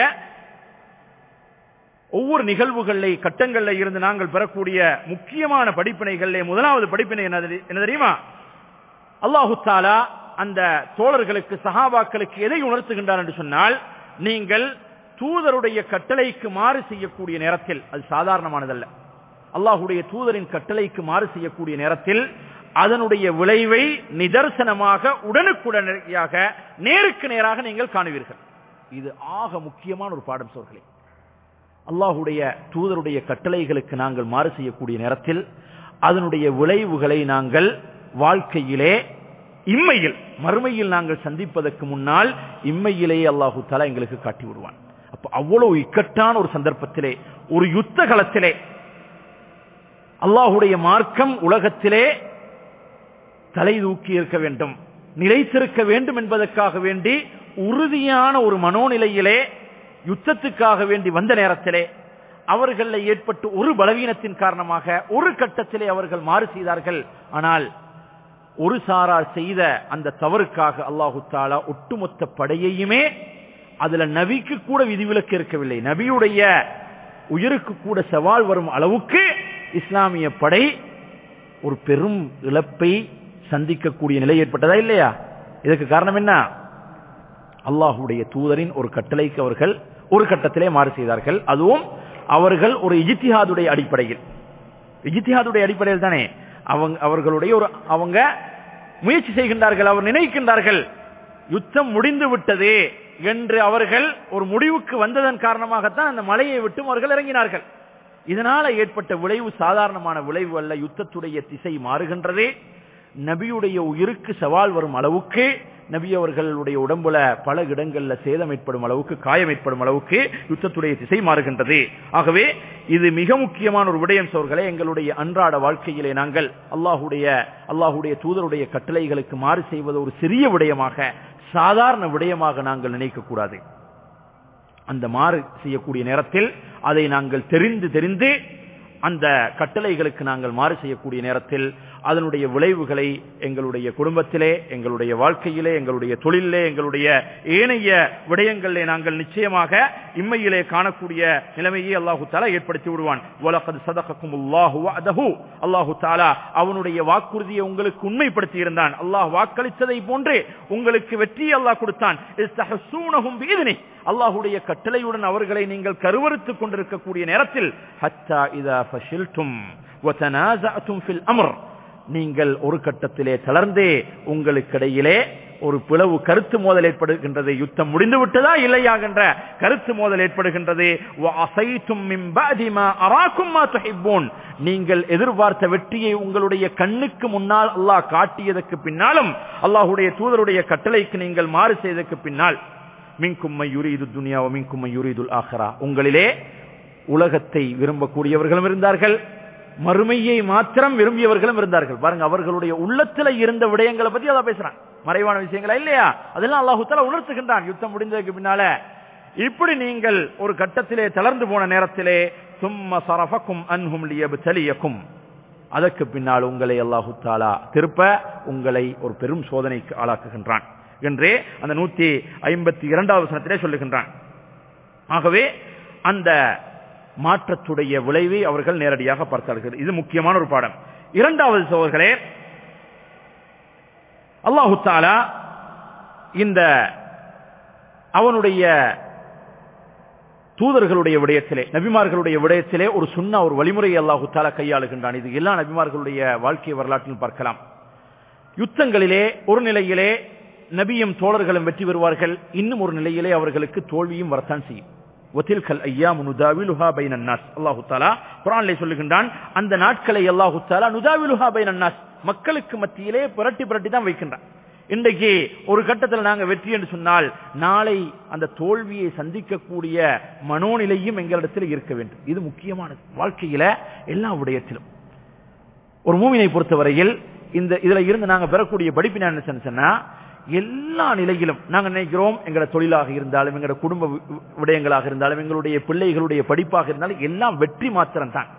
S1: ஒவ்வொரு நிகழ்வுகளிலே கட்டங்களில் இருந்து நாங்கள் பெறக்கூடிய முக்கியமான படிப்பினைகளிலே முதலாவது படிப்பினை என்ன தெரி- என்ன தெரியுமா அல்லாஹு தாலா அந்த தோழர்களுக்கு சஹாபாக்களுக்கு எதை உணர்த்துகின்றார் என்று சொன்னால் நீங்கள் தூதருடைய கட்டளைக்கு மாறு செய்யக்கூடிய நேரத்தில் அது சாதாரணமானதல்ல அல்லாஹுடைய தூதரின் கட்டளைக்கு மாறு செய்யக்கூடிய நேரத்தில் அதனுடைய விளைவை நிதர்சனமாக உடனுக்குடனடியாக நேருக்கு நேராக நீங்கள் காணுவீர்கள் இது ஆக முக்கியமான ஒரு பாடம் சோர்களே அல்லாஹுடைய தூதருடைய கட்டளைகளுக்கு நாங்கள் மாறு செய்யக்கூடிய நேரத்தில் அதனுடைய விளைவுகளை நாங்கள் வாழ்க்கையிலே இம்மையில் மறுமையில் நாங்கள் சந்திப்பதற்கு முன்னால் இம்மையிலேயே அல்லாஹு தலா எங்களுக்கு காட்டி விடுவான் அப்ப அவ்வளவு இக்கட்டான ஒரு சந்தர்ப்பத்திலே ஒரு யுத்த களத்திலே அல்லாஹுடைய மார்க்கம் உலகத்திலே தலை தூக்கி இருக்க வேண்டும் நிலைத்திருக்க வேண்டும் என்பதற்காக வேண்டி உறுதியான ஒரு மனோநிலையிலே யுத்தத்துக்காக வேண்டி வந்த நேரத்திலே அவர்களில் ஏற்பட்டு ஒரு பலவீனத்தின் காரணமாக ஒரு கட்டத்திலே அவர்கள் மாறு செய்தார்கள் ஆனால் ஒரு சாரார் செய்த அந்த தவறுக்காக அல்லாஹு தாலா ஒட்டுமொத்த படையையுமே அதுல நபிக்கு கூட விதிவிலக்கு இருக்கவில்லை நபியுடைய உயிருக்கு கூட சவால் வரும் அளவுக்கு இஸ்லாமிய படை ஒரு பெரும் இழப்பை சந்திக்கக்கூடிய நிலை ஏற்பட்டதா இல்லையா இதற்கு காரணம் என்ன அல்லாஹுடைய தூதரின் ஒரு கட்டளைக்கு அவர்கள் ஒரு கட்டத்திலே மாறு செய்தார்கள் அதுவும் அவர்கள் ஒரு இஜித்திஹாதுடைய அடிப்படையில் இஜித்திஹாதுடைய அடிப்படையில் தானே அவங்க அவர்களுடைய ஒரு அவங்க முயற்சி செய்கின்றார்கள் அவர் நினைக்கின்றார்கள் யுத்தம் முடிந்து விட்டது என்று அவர்கள் ஒரு முடிவுக்கு வந்ததன் காரணமாகத்தான் அந்த மலையை விட்டும் அவர்கள் இறங்கினார்கள் இதனால ஏற்பட்ட விளைவு சாதாரணமான விளைவு அல்ல யுத்தத்துடைய திசை மாறுகின்றதே நபியுடைய உயிருக்கு சவால் வரும் அளவுக்கு நபி அவர்களுடைய உடம்புல பல இடங்கள்ல சேதம் ஏற்படும் அளவுக்கு காயம் ஏற்படும் அளவுக்கு யுத்தத்துடைய திசை மாறுகின்றது ஆகவே இது மிக முக்கியமான ஒரு விடயம் சோர்களே எங்களுடைய அன்றாட வாழ்க்கையிலே நாங்கள் அல்லாஹுடைய அல்லாஹுடைய தூதருடைய கட்டளைகளுக்கு மாறு செய்வது ஒரு சிறிய விடயமாக சாதாரண விடயமாக நாங்கள் நினைக்க கூடாது அந்த மாறு செய்யக்கூடிய நேரத்தில் அதை நாங்கள் தெரிந்து தெரிந்து அந்த கட்டளைகளுக்கு நாங்கள் மாறு செய்யக்கூடிய நேரத்தில் அதனுடைய விளைவுகளை எங்களுடைய குடும்பத்திலே எங்களுடைய வாழ்க்கையிலே எங்களுடைய தொழிலே எங்களுடைய ஏனைய விடயங்களிலே நாங்கள் நிச்சயமாக இம்மையிலே காணக்கூடிய நிலைமையை அல்லாஹு தாலா ஏற்படுத்தி விடுவான் உலகது சதகக்கும் அல்லாஹு அதஹு அல்லாஹு தாலா அவனுடைய வாக்குறுதியை உங்களுக்கு உண்மைப்படுத்தி இருந்தான் அல்லாஹ் வாக்களித்ததை போன்றே உங்களுக்கு வெற்றியை அல்லாஹ் கொடுத்தான் இஸ்தஹஸூனஹும் பீதினி அல்லாஹுடைய கட்டளையுடன் அவர்களை நீங்கள் கருவறுத்துக் கொண்டிருக்கக்கூடிய நேரத்தில் ஹத்தா இதா ஃபஷில்தும் வதனாஸஅதும் ஃபில் அம்ர் நீங்கள் ஒரு கட்டத்திலே தளர்ந்தே உங்களுக்கிடையிலே ஒரு பிளவு கருத்து மோதல் ஏற்படுகின்றது யுத்தம் முடிந்து விட்டதா இல்லையாகின்ற கருத்து மோதல் ஏற்படுகின்றது وَعَصَيْتُم مِّن بَعْدِ مَا أَرَاكُم مَّا تُحِبُّونَ. நீங்கள் எதிர்பார்த்த வெற்றியை உங்களுடைய கண்ணுக்கு முன்னால் அல்லாஹ் காட்டியதற்கு பின்னாலும் அல்லாஹ்வுடைய தூதருடைய கட்டளைக்கு நீங்கள் மாறு செய்ததற்கு பின்னால் மின்கும் யுரீது துனியா மின்கும் யுரீதுல் ஆஹ்ரா உங்களிலே உலகத்தை விரும்பக்கூடியவர்களும் இருந்தார்கள் மறுமையை மாத்திரம் விரும்பியவர்களும் இருந்தார்கள் பாருங்க அவர்களுடைய உள்ளத்துல இருந்த விடயங்களை பத்தி அதான் பேசுறான் மறைவான விஷயங்களா இல்லையா அதெல்லாம் அல்லாஹு தஆலா உணர்த்துகின்றான் யுத்தம் முடிந்ததுக்கு பின்னால இப்படி நீங்கள் ஒரு கட்டத்திலே தளர்ந்து போன நேரத்திலே சும்ம சரஃபக்கும் அன்ஹும் லியப்தலியக்கும் அதற்கு பின்னால் உங்களை அல்லாஹு தாலா திருப்ப உங்களை ஒரு பெரும் சோதனைக்கு ஆளாக்குகின்றான் என்றே அந்த நூத்தி ஐம்பத்தி இரண்டாவது வசனத்திலே சொல்லுகின்றான் ஆகவே அந்த மாற்றத்துடைய விளைவை அவர்கள் நேரடியாக பார்த்தார்கள் இது முக்கியமான ஒரு பாடம் இரண்டாவது சோழர்களே அல்லாஹு தாலா இந்த அவனுடைய தூதர்களுடைய விடயத்திலே நபிமார்களுடைய விடயத்திலே ஒரு சுண்ணா ஒரு வழிமுறையை அல்லாஹு தாலா கையாளுகின்றான் இது எல்லா நபிமார்களுடைய வாழ்க்கை வரலாற்றிலும் பார்க்கலாம் யுத்தங்களிலே ஒரு நிலையிலே நபியும் தோழர்களும் வெற்றி பெறுவார்கள் இன்னும் ஒரு நிலையிலே அவர்களுக்கு தோல்வியும் வரத்தான் செய்யும் ஒத்தில்கல் ஐயா நுதாவிலுஹா பைன் அன்னாஸ் அல்லாஹு தாலா குரானிலே சொல்லுகின்றான் அந்த நாட்களை அல்லாஹு தாலா நுதாவிலுஹா பைன் அன்னாஸ் மக்களுக்கு மத்தியிலே புரட்டி புரட்டி தான் வைக்கின்றான் இன்றைக்கு ஒரு கட்டத்தில் நாங்க வெற்றி என்று சொன்னால் நாளை அந்த தோல்வியை சந்திக்கக்கூடிய மனோநிலையும் எங்களிடத்தில் இருக்க வேண்டும் இது முக்கியமானது வாழ்க்கையில எல்லா விடயத்திலும் ஒரு மூவினை பொறுத்தவரையில் இந்த இதுல இருந்து நாங்க பெறக்கூடிய படிப்பினை என்ன சொன்னா எல்லா நிலையிலும் நாங்க நினைக்கிறோம் எங்களோட தொழிலாக இருந்தாலும் எங்களோட குடும்ப வி- விடயங்களாக இருந்தாலும் எங்களுடைய பிள்ளைகளுடைய படிப்பாக இருந்தாலும் எல்லாம் வெற்றி மாத்திரம் தான்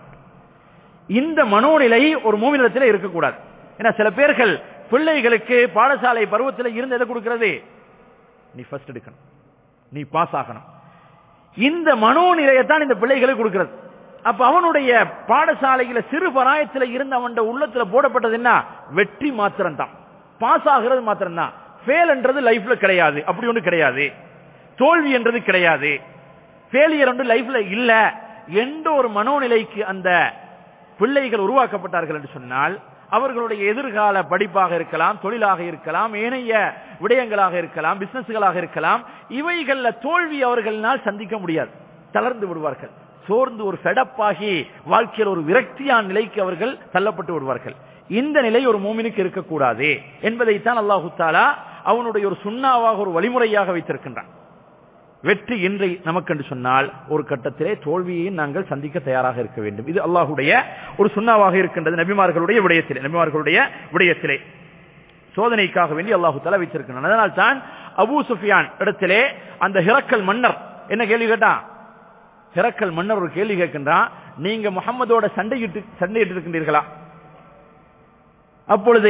S1: இந்த மனோநிலை ஒரு மூவினிடத்தில் இருக்கக்கூடாது ஏன்னா சில பேர்கள் பிள்ளைகளுக்கு பாடசாலை பருவத்தில் இருந்து எதை கொடுக்கிறது நீ ஃபர்ஸ்ட் எடுக்கணும் நீ பாஸ் ஆகணும் இந்த மனோநிலையத்தான் இந்த பிள்ளைகளுக்கு கொடுக்கிறது அப்ப அவனுடைய பாடசாலையில சிறு பராயத்தில் இருந்து அவன் உள்ளத்துல போடப்பட்டது என்ன வெற்றி மாத்திரம் தான் பாஸ் ஆகிறது மாத்திரம் தான் ஃபெயில் என்றது லைஃப்ல கிடையாது அப்படி ஒண்ணு கிடையாது தோல்வி என்றது கிடையாது ஃபெயிலியர் ஒன்று லைஃப்ல இல்ல எந்த ஒரு மனோநிலைக்கு அந்த பிள்ளைகள் உருவாக்கப்பட்டார்கள் என்று சொன்னால் அவர்களுடைய எதிர்கால படிப்பாக இருக்கலாம் தொழிலாக இருக்கலாம் ஏனைய விடயங்களாக இருக்கலாம் பிசினஸ்களாக இருக்கலாம் இவைகள்ல தோல்வி அவர்களால் சந்திக்க முடியாது தளர்ந்து விடுவார்கள் சோர்ந்து ஒரு ஃபெடப்பாகி வாழ்க்கையில் ஒரு விரக்தியான நிலைக்கு அவர்கள் தள்ளப்பட்டு விடுவார்கள் இந்த நிலை ஒரு மூமினுக்கு இருக்கக்கூடாது என்பதைத்தான் அல்லாஹு தாலா அவனுடைய ஒரு சுண்ணாவாக ஒரு வழிமுறையாக வைத்திருக்கின்றான் வெற்றி இன்றை நமக்கு என்று சொன்னால் ஒரு கட்டத்திலே தோல்வியை நாங்கள் சந்திக்க தயாராக இருக்க வேண்டும் இது அல்லாஹுடைய ஒரு சுண்ணாவாக இருக்கின்றது நபிமார்களுடைய விடயத்திலே நபிமார்களுடைய விடயத்திலே சோதனைக்காக வேண்டி அல்லாஹு தலா வைத்திருக்கிறான் அதனால் தான் அபூ சுஃபியான் இடத்திலே அந்த ஹிரக்கல் மன்னர் என்ன கேள்வி கேட்டான் ஹிரக்கல் மன்னர் ஒரு கேள்வி கேட்கின்றான் நீங்க முகம்மதோட சண்டையிட்டு சண்டையிட்டு இருக்கின்றீர்களா அப்பொழுது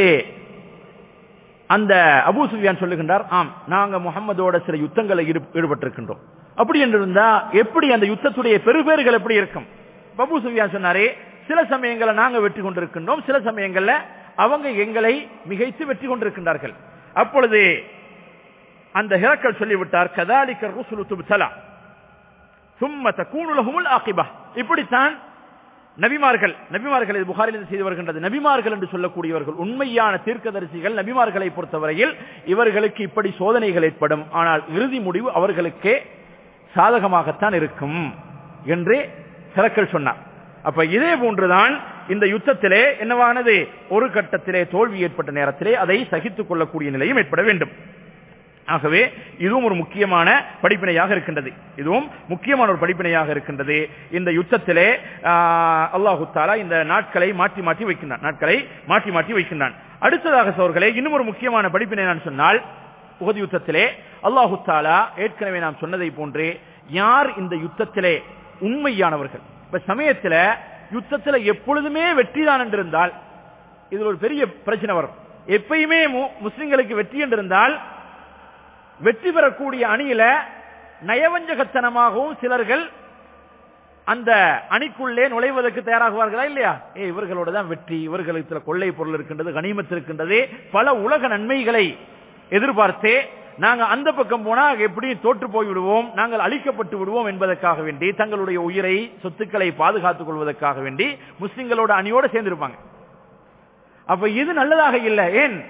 S1: அந்த அபூ சுஃபியான் சொல்லுகின்றார் ஆம் நாங்க முகம்மதோட சில யுத்தங்களை ஈடு- ஈடுபட்டிருக்கின்றோம் அப்படி என்று இருந்தா எப்படி அந்த யுத்தத்துடைய பெருபேறுகள் எப்படி இருக்கும் அபூ சுஃபியான் சொன்னாரே சில சமயங்களை நாங்க வெற்றி கொண்டிருக்கின்றோம் சில சமயங்கள்ல அவங்க எங்களை மிகைத்து வெற்றி கொண்டிருக்கின்றார்கள் அப்பொழுது அந்த ஹிரக்கல் சொல்லிவிட்டார் கதாலிக்க ருசுலு துப்தலா சும்ம தக்கூனு லஹுமுல் ஆகிபா இப்படித்தான் நபிமார்கள் நபிமார்கள் இது புகாரில் செய்து வருகின்றது நபிமார்கள் என்று சொல்லக்கூடியவர்கள் உண்மையான தீர்க்கதரிசிகள் நபிமார்களை பொறுத்தவரையில் இவர்களுக்கு இப்படி சோதனைகள் ஏற்படும் ஆனால் இறுதி முடிவு அவர்களுக்கே சாதகமாகத்தான் இருக்கும் என்று சிறக்கள் சொன்னார் அப்ப இதே போன்றுதான் இந்த யுத்தத்திலே என்னவானது ஒரு கட்டத்திலே தோல்வி ஏற்பட்ட நேரத்திலே அதை சகித்துக் கொள்ளக்கூடிய நிலையும் ஏற்பட வேண்டும் ஆகவே இதுவும் ஒரு முக்கியமான படிப்பினையாக இருக்கின்றது இதுவும் முக்கியமான ஒரு படிப்பினையாக இருக்கின்றது இந்த யுத்தத்திலே ஆஹ், அல்லாஹு தாலா இந்த நாட்களை மாற்றி மாற்றி வைக்கின்றான் நாட்களை மாற்றி மாற்றி வைக்கின்றான் அடுத்ததாக சோர்களே இன்னும் ஒரு முக்கியமான படிப்பினை நான் சொன்னால் உகது யுத்தத்திலே அல்லாஹு தாலா ஏற்கனவே நாம் சொன்னதை போன்றே யார் இந்த யுத்தத்திலே உண்மையானவர்கள் இப்ப சமயத்துல யுத்தத்துல எப்பொழுதுமே வெற்றிதான் என்றிருந்தால் இது ஒரு பெரிய பிரச்சனை வரும் எப்பயுமே மு- முஸ்லிம்களுக்கு வெற்றி என்றிருந்தால் வெற்றி பெறக்கூடிய அணியில நயவஞ்சகத்தனமாகவும் சிலர்கள் அந்த அணிக்குள்ளே நுழைவதற்கு தயாராகுவார்களா இல்லையா ஏ இவர்களோட தான் வெற்றி இவர்களுக்கு கொள்ளை பொருள் இருக்கின்றது கனிமத்து இருக்கின்றது பல உலக நன்மைகளை எதிர்பார்த்தே நாங்க அந்த பக்கம் போனா எப்படி தோற்று போய் விடுவோம் நாங்கள் அழிக்கப்பட்டு விடுவோம் என்பதற்காக வேண்டி தங்களுடைய உயிரை சொத்துக்களை பாதுகாத்துக் கொள்வதற்காக வேண்டி முஸ்லிம்களோட அணியோட சேர்ந்திருப்பாங்க அப்ப இது நல்லதாக இல்லை ஏன்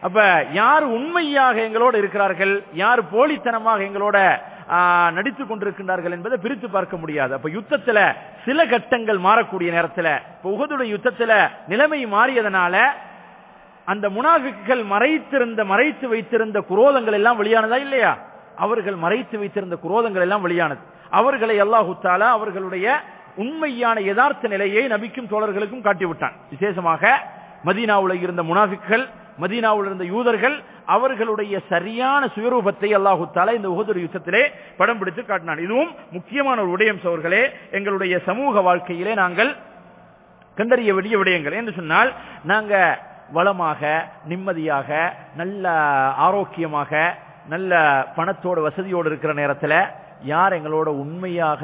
S1: அப்ப யார் உண்மையாக எங்களோட இருக்கிறார்கள் யார் போலித்தனமாக எங்களோட நடித்துக் கொண்டிருக்கின்றார்கள் என்பதை பிரித்து பார்க்க முடியாது அப்ப யுத்தத்துல சில கட்டங்கள் மாறக்கூடிய நேரத்துல இப்ப உகதுடைய யுத்தத்துல நிலைமை மாறியதனால அந்த முனாஃபிக்குகள் மறைத்திருந்த மறைத்து வைத்திருந்த குரோதங்கள் எல்லாம் வெளியானதா இல்லையா அவர்கள் மறைத்து வைத்திருந்த குரோதங்கள் எல்லாம் வெளியானது அவர்களை அல்லாஹு தாலா அவர்களுடைய உண்மையான யதார்த்த நிலையை நபிக்கும் தோழர்களுக்கும் காட்டிவிட்டான் விசேஷமாக மதீனாவில் இருந்த முனாஃபிக்கள் மதீனாவில் இருந்த யூதர்கள் அவர்களுடைய சரியான சுயரூபத்தை அல்லாஹு தாலா இந்த உகதுர் யுத்தத்திலே படம் பிடித்து காட்டினான் இதுவும் முக்கியமான ஒரு விடயம் சோர்களே எங்களுடைய சமூக வாழ்க்கையிலே நாங்கள் கண்டறிய வேண்டிய விடயங்கள் என்று சொன்னால் நாங்க வளமாக நிம்மதியாக நல்ல ஆரோக்கியமாக நல்ல பணத்தோட வசதியோடு இருக்கிற நேரத்தில் யார் எங்களோட உண்மையாக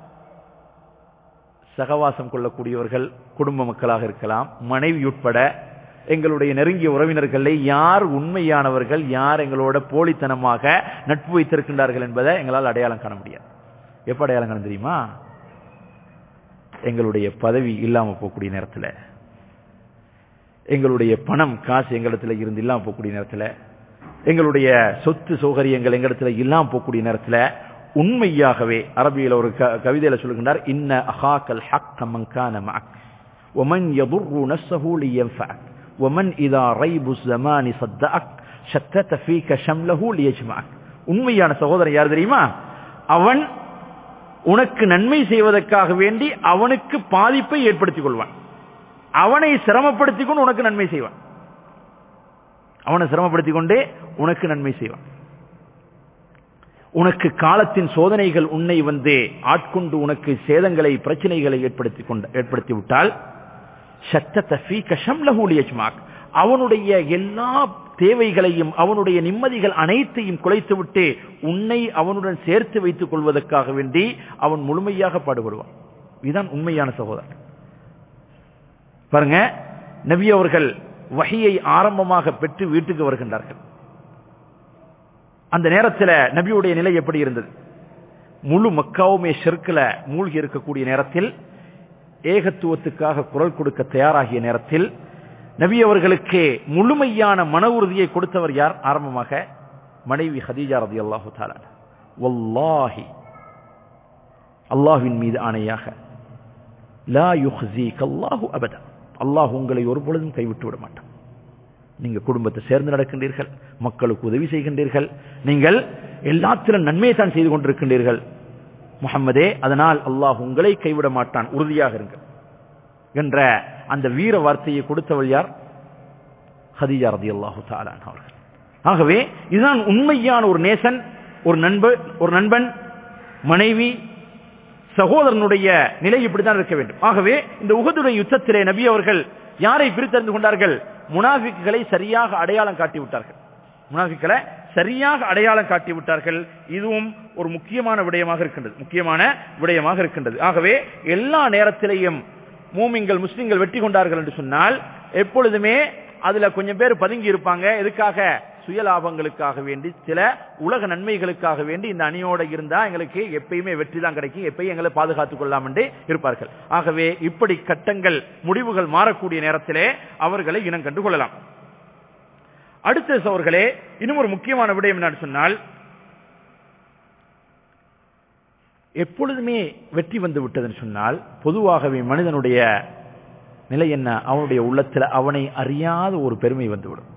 S1: சகவாசம் கொள்ளக்கூடியவர்கள் குடும்ப மக்களாக இருக்கலாம் மனைவி உட்பட எங்களுடைய நெருங்கிய உறவினர்களை யார் உண்மையானவர்கள் யார் எங்களோட போலித்தனமாக நட்பு வைத்திருக்கின்றார்கள் என்பதை எங்களால் அடையாளம் காண முடியாது எப்ப அடையாளம் காண தெரியுமா எங்களுடைய பதவி இல்லாம போகக்கூடிய நேரத்தில் எங்களுடைய பணம் காசு எங்களிடத்துல இருந்து இல்லாம போகக்கூடிய நேரத்தில் எங்களுடைய சொத்து சௌகரியங்கள் எங்களிடத்துல இல்லாம போகக்கூடிய நேரத்தில் உண்மையாகவே அரபியில் ஒரு கவிதையில சொல்லுகின்றார் இன்ன அஹாக்கல் ஹக்க மங்கான மக் ومن يضر نفسه لينفعك ومن إذا ريب الزمان صدقك شتت فيك شمله ليجمعك உண்மையான சகோதரன் யார் தெரியுமா அவன் உனக்கு நன்மை செய்வதற்காக வேண்டி அவனுக்கு பாதிப்பை ஏற்படுத்திக் கொள்வான் அவனை சிரமப்படுத்திக் கொண்டு உனக்கு நன்மை செய்வான் அவனை சிரமப்படுத்திக் கொண்டே உனக்கு நன்மை செய்வான் உனக்கு காலத்தின் சோதனைகள் உன்னை வந்து ஆட்கொண்டு உனக்கு சேதங்களை பிரச்சனைகளை ஏற்படுத்தி கொண்ட ஏற்படுத்தி விட்டால் அவனுடைய எல்லா தேவைகளையும் அவனுடைய நிம்மதிகள் அனைத்தையும் குலைத்துவிட்டு உன்னை அவனுடன் சேர்த்து வைத்துக் கொள்வதற்காக வேண்டி அவன் முழுமையாக பாடுபடுவான் இதுதான் உண்மையான சகோதரன் பாருங்க நபி அவர்கள் வகையை ஆரம்பமாக பெற்று வீட்டுக்கு வருகின்றார்கள் அந்த நேரத்தில் நபியுடைய நிலை எப்படி இருந்தது முழு மக்காவுமே ஷெர்க்கில் மூழ்கி இருக்கக்கூடிய நேரத்தில் ஏகத்துவத்துக்காக குரல் கொடுக்க தயாராகிய நேரத்தில் நபி அவர்களுக்கு முழுமையான மன உறுதியை கொடுத்தவர் யார் ஆரம்பமாக மனைவி ஹதீஜா ரதி அல்லாஹு வல்லாஹி அல்லாஹின் மீது ஆணையாக லா யுஹ்ஸீக் அல்லாஹு அபதா அல்லாஹ் உங்களை ஒரு பொழுதும் கைவிட்டு விட மாட்டான் நீங்க குடும்பத்தை சேர்ந்து நடக்கின்றீர்கள் மக்களுக்கு உதவி செய்கின்றீர்கள் நீங்கள் எல்லாத்திலும் நன்மையை தான் செய்து கொண்டிருக்கின்றீர்கள் முகம்மதே அதனால் அல்லாஹ் உங்களை கைவிட மாட்டான் உறுதியாக இருங்கள் என்ற அந்த வீர வார்த்தையை கொடுத்தவள் யார் ஹதீஜா ரதி அல்லாஹு தாலான் அவர்கள் ஆகவே இதுதான் உண்மையான ஒரு நேசன் ஒரு நண்பன் ஒரு நண்பன் மனைவி சகோதரனுடைய நிலை இப்படித்தான் இருக்க வேண்டும் ஆகவே இந்த உகதுடைய யுத்தத்திலே நபி அவர்கள் யாரை பிரித்தறிந்து கொண்டார்கள் முனாஃபிக்குகளை சரியாக அடையாளம் காட்டி விட்டார்கள் முனாஃபிக்களை சரியாக அடையாளம் காட்டி விட்டார்கள் இதுவும் ஒரு முக்கியமான விடயமாக இருக்கின்றது முக்கியமான விடயமாக இருக்கின்றது ஆகவே எல்லா நேரத்திலேயும் மூமிங்கள் முஸ்லிம்கள் வெற்றி கொண்டார்கள் என்று சொன்னால் எப்பொழுதுமே அதுல கொஞ்சம் பேர் பதுங்கி இருப்பாங்க எதுக்காக சுயலாபங்களுக்காக வேண்டி சில உலக நன்மைகளுக்காக வேண்டி இந்த அணியோட இருந்தா எங்களுக்கு எப்பயுமே வெற்றி தான் கிடைக்கும் எப்பயும் எங்களை பாதுகாத்துக் கொள்ளலாம் என்று இருப்பார்கள் ஆகவே இப்படி கட்டங்கள் முடிவுகள் மாறக்கூடிய நேரத்திலே அவர்களை இனம் கண்டு கொள்ளலாம் அடுத்த சவர்களே இன்னும் ஒரு முக்கியமான விடயம் என்னன்னு சொன்னால் எப்பொழுதுமே வெற்றி வந்து விட்டதுன்னு சொன்னால் பொதுவாகவே மனிதனுடைய நிலை என்ன அவனுடைய உள்ளத்தில் அவனை அறியாத ஒரு பெருமை வந்துவிடும்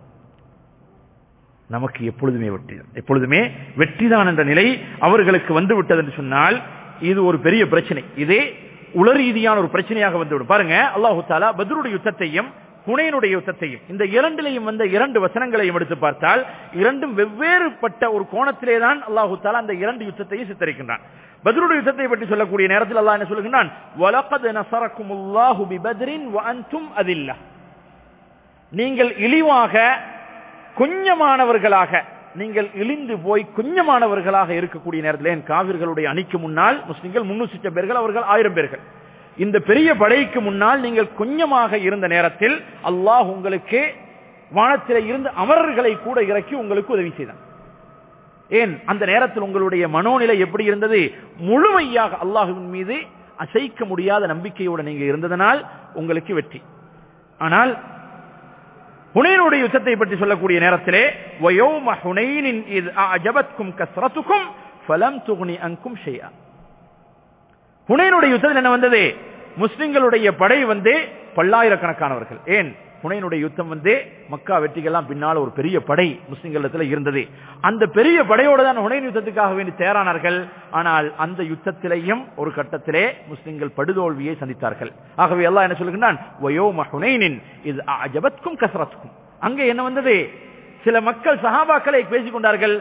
S1: நமக்கு எப்பொழுதுமே வெற்றி எப்பொழுதுமே வெற்றிதான் என்ற நிலை அவர்களுக்கு வந்து விட்டது என்று சொன்னால் இது ஒரு பெரிய பிரச்சனை இதே உள ரீதியான ஒரு பிரச்சனையாக வந்துவிடும் பாருங்க அல்லாஹு தாலா பத்ருடைய யுத்தத்தையும் புனையனுடைய யுத்தத்தையும் இந்த இரண்டிலையும் வந்த இரண்டு வசனங்களையும் எடுத்து பார்த்தால் இரண்டும் வெவ்வேறுபட்ட ஒரு கோணத்திலே தான் அல்லாஹு தாலா அந்த இரண்டு யுத்தத்தையும் சித்தரிக்கின்றான் பத்ருடைய யுத்தத்தை பற்றி சொல்லக்கூடிய நேரத்தில் அல்லாஹ் என்ன சொல்லுகின்றான் வலகத் நஸரக்குமுல்லாஹு பிபத்ரின் வ அன்தும் அதில்லா நீங்கள் இழிவாக கொஞ்சமானவர்களாக நீங்கள் இழிந்து போய் கொஞ்சமானவர்களாக இருக்கக்கூடிய நேரத்தில் என் காவிர்களுடைய அணிக்கு முன்னால் முஸ்லிம்கள் முன்னூற்றி பேர்கள் அவர்கள் ஆயிரம் பேர்கள் இந்த பெரிய படைக்கு முன்னால் நீங்கள் கொஞ்சமாக இருந்த நேரத்தில் அல்லாஹ் உங்களுக்கு வானத்திலே இருந்து அமரர்களை கூட இறக்கி உங்களுக்கு உதவி செய்தான் ஏன் அந்த நேரத்தில் உங்களுடைய மனோநிலை எப்படி இருந்தது முழுமையாக அல்லாஹுவின் மீது அசைக்க முடியாத நம்பிக்கையோடு நீங்க இருந்ததனால் உங்களுக்கு வெற்றி ஆனால் ஹுனைனுடைய யுத்தத்தை பற்றி சொல்லக்கூடிய நேரத்திலே வயோம ஹுனைனின் இது அஜபத்கும் கஸ்ரத்துக்கும் ஃபலம் துகுனி அங்கும் ஷையா ஹுனைனுடைய யுத்தத்தில் என்ன வந்தது முஸ்லிம்களுடைய படை வந்து பல்லாயிரக்கணக்கானவர்கள் ஏன் புனையனுடைய யுத்தம் வந்து மக்கா வெற்றிகள்லாம் பின்னால் ஒரு பெரிய படை முஸ்லிம்களிடத்தில் இருந்தது அந்த பெரிய படையோடு தான் ஹுனைன் யுத்தத்துக்காக வேண்டி தயாரானார்கள் ஆனால் அந்த யுத்தத்திலேயும் ஒரு கட்டத்திலே முஸ்லிம்கள் படுதோல்வியை சந்தித்தார்கள் ஆகவே எல்லாம் என்ன சொல்லுகிறான் வயோம ஹுனைனின் இது அஜபத்கும் கசரத்துக்கும் அங்கே என்ன வந்தது சில மக்கள் சஹாபாக்களை பேசிக் கொண்டார்கள்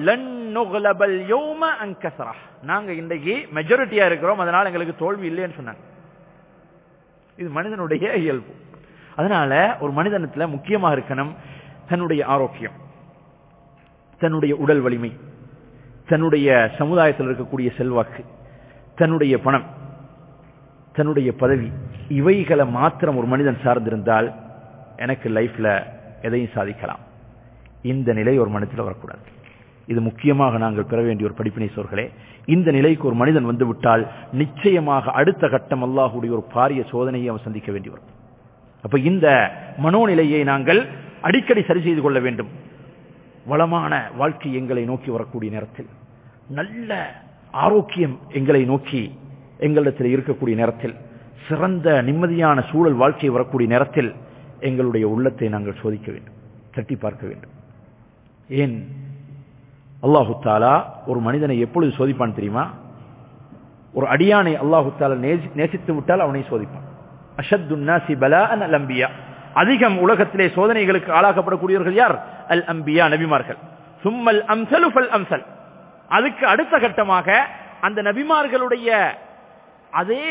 S1: நாங்க இன்றைக்கு மெஜாரிட்டியா இருக்கிறோம் அதனால எங்களுக்கு தோல்வி இல்லைன்னு சொன்னாங்க இது மனிதனுடைய இயல்பு அதனால ஒரு மனிதனத்துல முக்கியமாக இருக்கணும் தன்னுடைய ஆரோக்கியம் தன்னுடைய உடல் வலிமை தன்னுடைய சமுதாயத்தில் இருக்கக்கூடிய செல்வாக்கு தன்னுடைய பணம் தன்னுடைய பதவி இவைகளை மாத்திரம் ஒரு மனிதன் சார்ந்திருந்தால் எனக்கு லைஃப்ல எதையும் சாதிக்கலாம் இந்த நிலை ஒரு மனிதத்தில் வரக்கூடாது இது முக்கியமாக நாங்கள் பெற வேண்டிய ஒரு படிப்பினை சோர்களே இந்த நிலைக்கு ஒரு மனிதன் வந்து விட்டால் நிச்சயமாக அடுத்த கட்டம் அல்லாஹுடைய ஒரு பாரிய சோதனையை அவன் சந்திக்க வேண்டி வரும் அப்ப இந்த மனோநிலையை நாங்கள் அடிக்கடி சரி செய்து கொள்ள வேண்டும் வளமான வாழ்க்கை எங்களை நோக்கி வரக்கூடிய நேரத்தில் நல்ல ஆரோக்கியம் எங்களை நோக்கி எங்களிடத்தில் இருக்கக்கூடிய நேரத்தில் சிறந்த நிம்மதியான சூழல் வாழ்க்கை வரக்கூடிய நேரத்தில் எங்களுடைய உள்ளத்தை நாங்கள் சோதிக்க வேண்டும் தட்டி பார்க்க வேண்டும் ஏன் அல்லாஹு தாலா ஒரு மனிதனை எப்பொழுது சோதிப்பான் தெரியுமா ஒரு அடியானை அல்லாஹு தாலா நேசித்து விட்டால் அவனை சோதிப்பான் அஷத்துன்னாசி பலான் அல் அம்பியா அதிகம் உலகத்திலே சோதனைகளுக்கு ஆளாக்கப்படக்கூடியவர்கள் யார் அல் அம்பியா நபிமார்கள் சும்மல் அம்சலு ஃபல் அம்சல் அதுக்கு அடுத்த கட்டமாக அந்த நபிமார்களுடைய அதே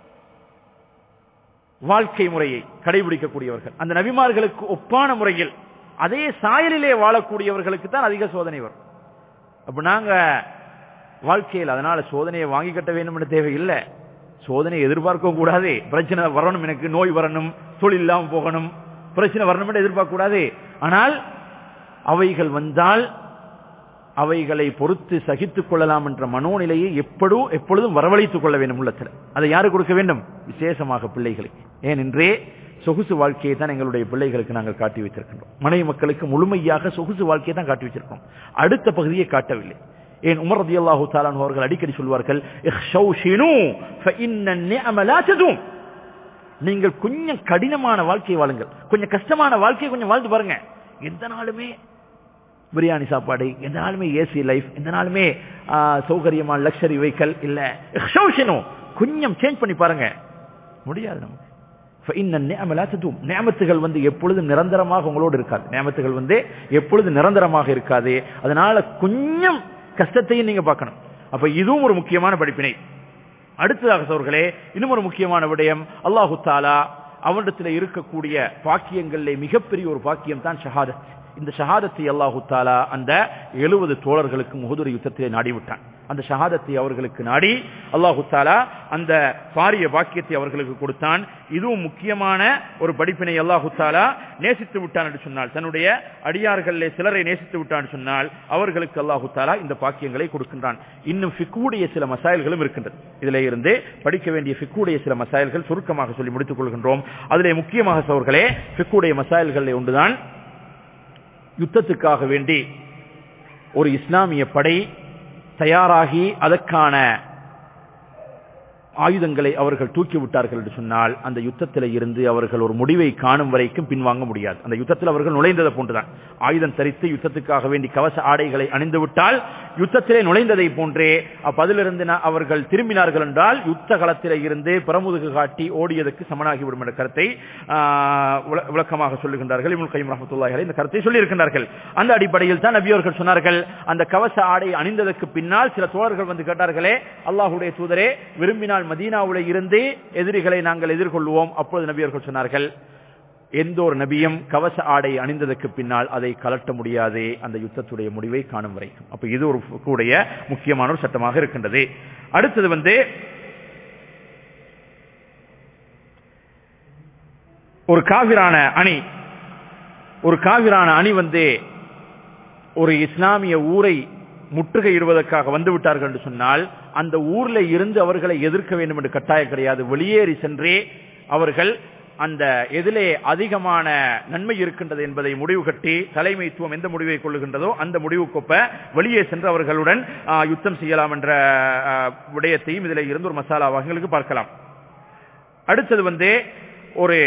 S1: வாழ்க்கை முறையை கடைபிடிக்கக்கூடியவர்கள் அந்த நபிமார்களுக்கு ஒப்பான முறையில் அதே சாயலிலே வாழக்கூடியவர்களுக்கு தான் அதிக சோதனை வரும் அப்ப நாங்க வாழ்க்கையில் அதனால சோதனையை வாங்கி கட்ட வேண்டும் தேவையில்லை சோதனை எதிர்பார்க்க கூடாது பிரச்சனை வரணும் எனக்கு நோய் வரணும் தொழில் இல்லாம போகணும் பிரச்சனை வரணும் என்று எதிர்பார்க்க கூடாது ஆனால் அவைகள் வந்தால் அவைகளை பொறுத்து சகித்துக் கொள்ளலாம் என்ற மனோநிலையை எப்படும் எப்பொழுதும் வரவழைத்துக் கொள்ள வேண்டும் உள்ளத்தில் அதை யாரு கொடுக்க வேண்டும் விசேஷமாக பிள்ளைகளுக்கு ஏனென்றே சொகுசு வாழ்க்கையை தான் எங்களுடைய பிள்ளைகளுக்கு நாங்கள் காட்டி வைத்திருக்கின்றோம் மனைவி மக்களுக்கு முழுமையாக சொகுசு வாழ்க்கையை தான் காட்டி வச்சிருக்கோம் அடுத்த பகுதியை காட்டவில்லை ஏன் உமர் ரதி அல்லாஹு தாலான் அவர்கள் அடிக்கடி சொல்வார்கள் நீங்கள் கொஞ்சம் கடினமான வாழ்க்கையை வாழுங்கள் கொஞ்சம் கஷ்டமான வாழ்க்கையை கொஞ்சம் வாழ்ந்து பாருங்க எந்த நாளுமே பிரியாணி சாப்பாடு எந்த நாளுமே ஏசி லைஃப் எந்த நாளுமே சௌகரியமான லக்ஸரி வெஹிக்கல் இல்ல கொஞ்சம் சேஞ்ச் பண்ணி பாருங்க முடியாது நமக்கு நியமத்துகள் வந்து எப்பொழுதும் நிரந்தரமாக உங்களோடு இருக்காது நியமத்துகள் வந்து எப்பொழுது நிரந்தரமாக இருக்காது அதனால கொஞ்சம் கஷ்டத்தையும் நீங்க பார்க்கணும் அப்ப இதுவும் ஒரு முக்கியமான படிப்பினை அடுத்ததாக சோர்களே இன்னும் ஒரு முக்கியமான விடயம் அல்லாஹு தாலா அவனிடத்தில் இருக்கக்கூடிய பாக்கியங்களிலே மிகப்பெரிய ஒரு பாக்கியம் தான் ஷஹாதத் இந்த ஷஹாதத்தை அல்லாஹு தாலா அந்த எழுபது தோழர்களுக்கு முகதுரை யுத்தத்திலே நாடிவிட்டான் அந்த ஷஹாதத்தை அவர்களுக்கு நாடி அல்லாஹு தாலா அந்த பாரிய பாக்கியத்தை அவர்களுக்கு கொடுத்தான் இதுவும் முக்கியமான ஒரு படிப்பினை அல்லாஹு தாலா நேசித்து விட்டான் என்று சொன்னால் தன்னுடைய அடியார்களிலே சிலரை நேசித்து விட்டான் சொன்னால் அவர்களுக்கு அல்லாஹு தாலா இந்த பாக்கியங்களை கொடுக்கின்றான் இன்னும் ஃபிக்குடைய சில மசாயல்களும் இருக்கின்றது இதிலே இருந்து படிக்க வேண்டிய ஃபிக்குடைய சில மசாயல்கள் சுருக்கமாக சொல்லி முடித்துக் கொள்கின்றோம் அதிலே முக்கியமாக சவர்களே ஃபிக்குடைய மசாயல்களில் ஒன்றுதான் யுத்தத்துக்காக வேண்டி ஒரு இஸ்லாமிய படை தயாராகி அதற்கான ஆயுதங்களை அவர்கள் தூக்கி விட்டார்கள் என்று சொன்னால் அந்த யுத்தத்தில் இருந்து அவர்கள் ஒரு முடிவை காணும் வரைக்கும் பின்வாங்க முடியாது அந்த யுத்தத்தில் அவர்கள் நுழைந்ததை போன்றுதான் ஆயுதம் தரித்து யுத்தத்துக்காக வேண்டி கவச ஆடைகளை அணிந்து விட்டால் யுத்தத்திலே நுழைந்ததை போன்றே அப்பதிலிருந்து அவர்கள் திரும்பினார்கள் என்றால் யுத்த களத்திலே இருந்து பிரமுதுகு காட்டி ஓடியதற்கு சமனாகிவிடும் என்ற கருத்தை விளக்கமாக சொல்லுகின்றார்கள் இமுல் கைம் ரஹமத்துல்லாஹி இந்த கருத்தை சொல்லியிருக்கின்றார்கள் அந்த அடிப்படையில் தான் நபியவர்கள் சொன்னார்கள் அந்த கவச ஆடை அணிந்ததற்கு பின்னால் சில தோழர்கள் வந்து கேட்டார்களே அல்லாஹுடைய தூதரே விரும்பினால் மதீனாவுல இருந்து எதிரிகளை நாங்கள் எதிர்கொள்வோம் அப்பொழுது நபியர்கள் சொன்னார்கள் எந்த ஒரு நபியும் கவச ஆடை அணிந்ததற்கு பின்னால் அதை கலட்ட முடியாது அந்த யுத்தத்துடைய முடிவை காணும் வரைக்கும் அப்ப இது ஒரு கூடிய முக்கியமான ஒரு சட்டமாக இருக்கின்றது அடுத்தது வந்து ஒரு காவிரான அணி ஒரு காவிரான அணி வந்து ஒரு இஸ்லாமிய ஊரை முற்றுகையிடுவதற்காக வந்து விட்டார்கள் என்று சொன்னால் அந்த ஊர்ல இருந்து அவர்களை எதிர்க்க வேண்டும் என்று கட்டாயம் கிடையாது வெளியேறி சென்றே அவர்கள் அந்த எதிலே அதிகமான நன்மை இருக்கின்றது என்பதை முடிவு கட்டி தலைமைத்துவம் எந்த முடிவை கொள்ளுகின்றதோ அந்த முடிவுக்கொப்ப வெளியே சென்று அவர்களுடன் ஆ, யுத்தம் செய்யலாம் என்ற ஆ, விடயத்தையும் இதில் இருந்து ஒரு மசாலாவாக எங்களுக்கு பார்க்கலாம் அடுத்தது வந்து ஒரு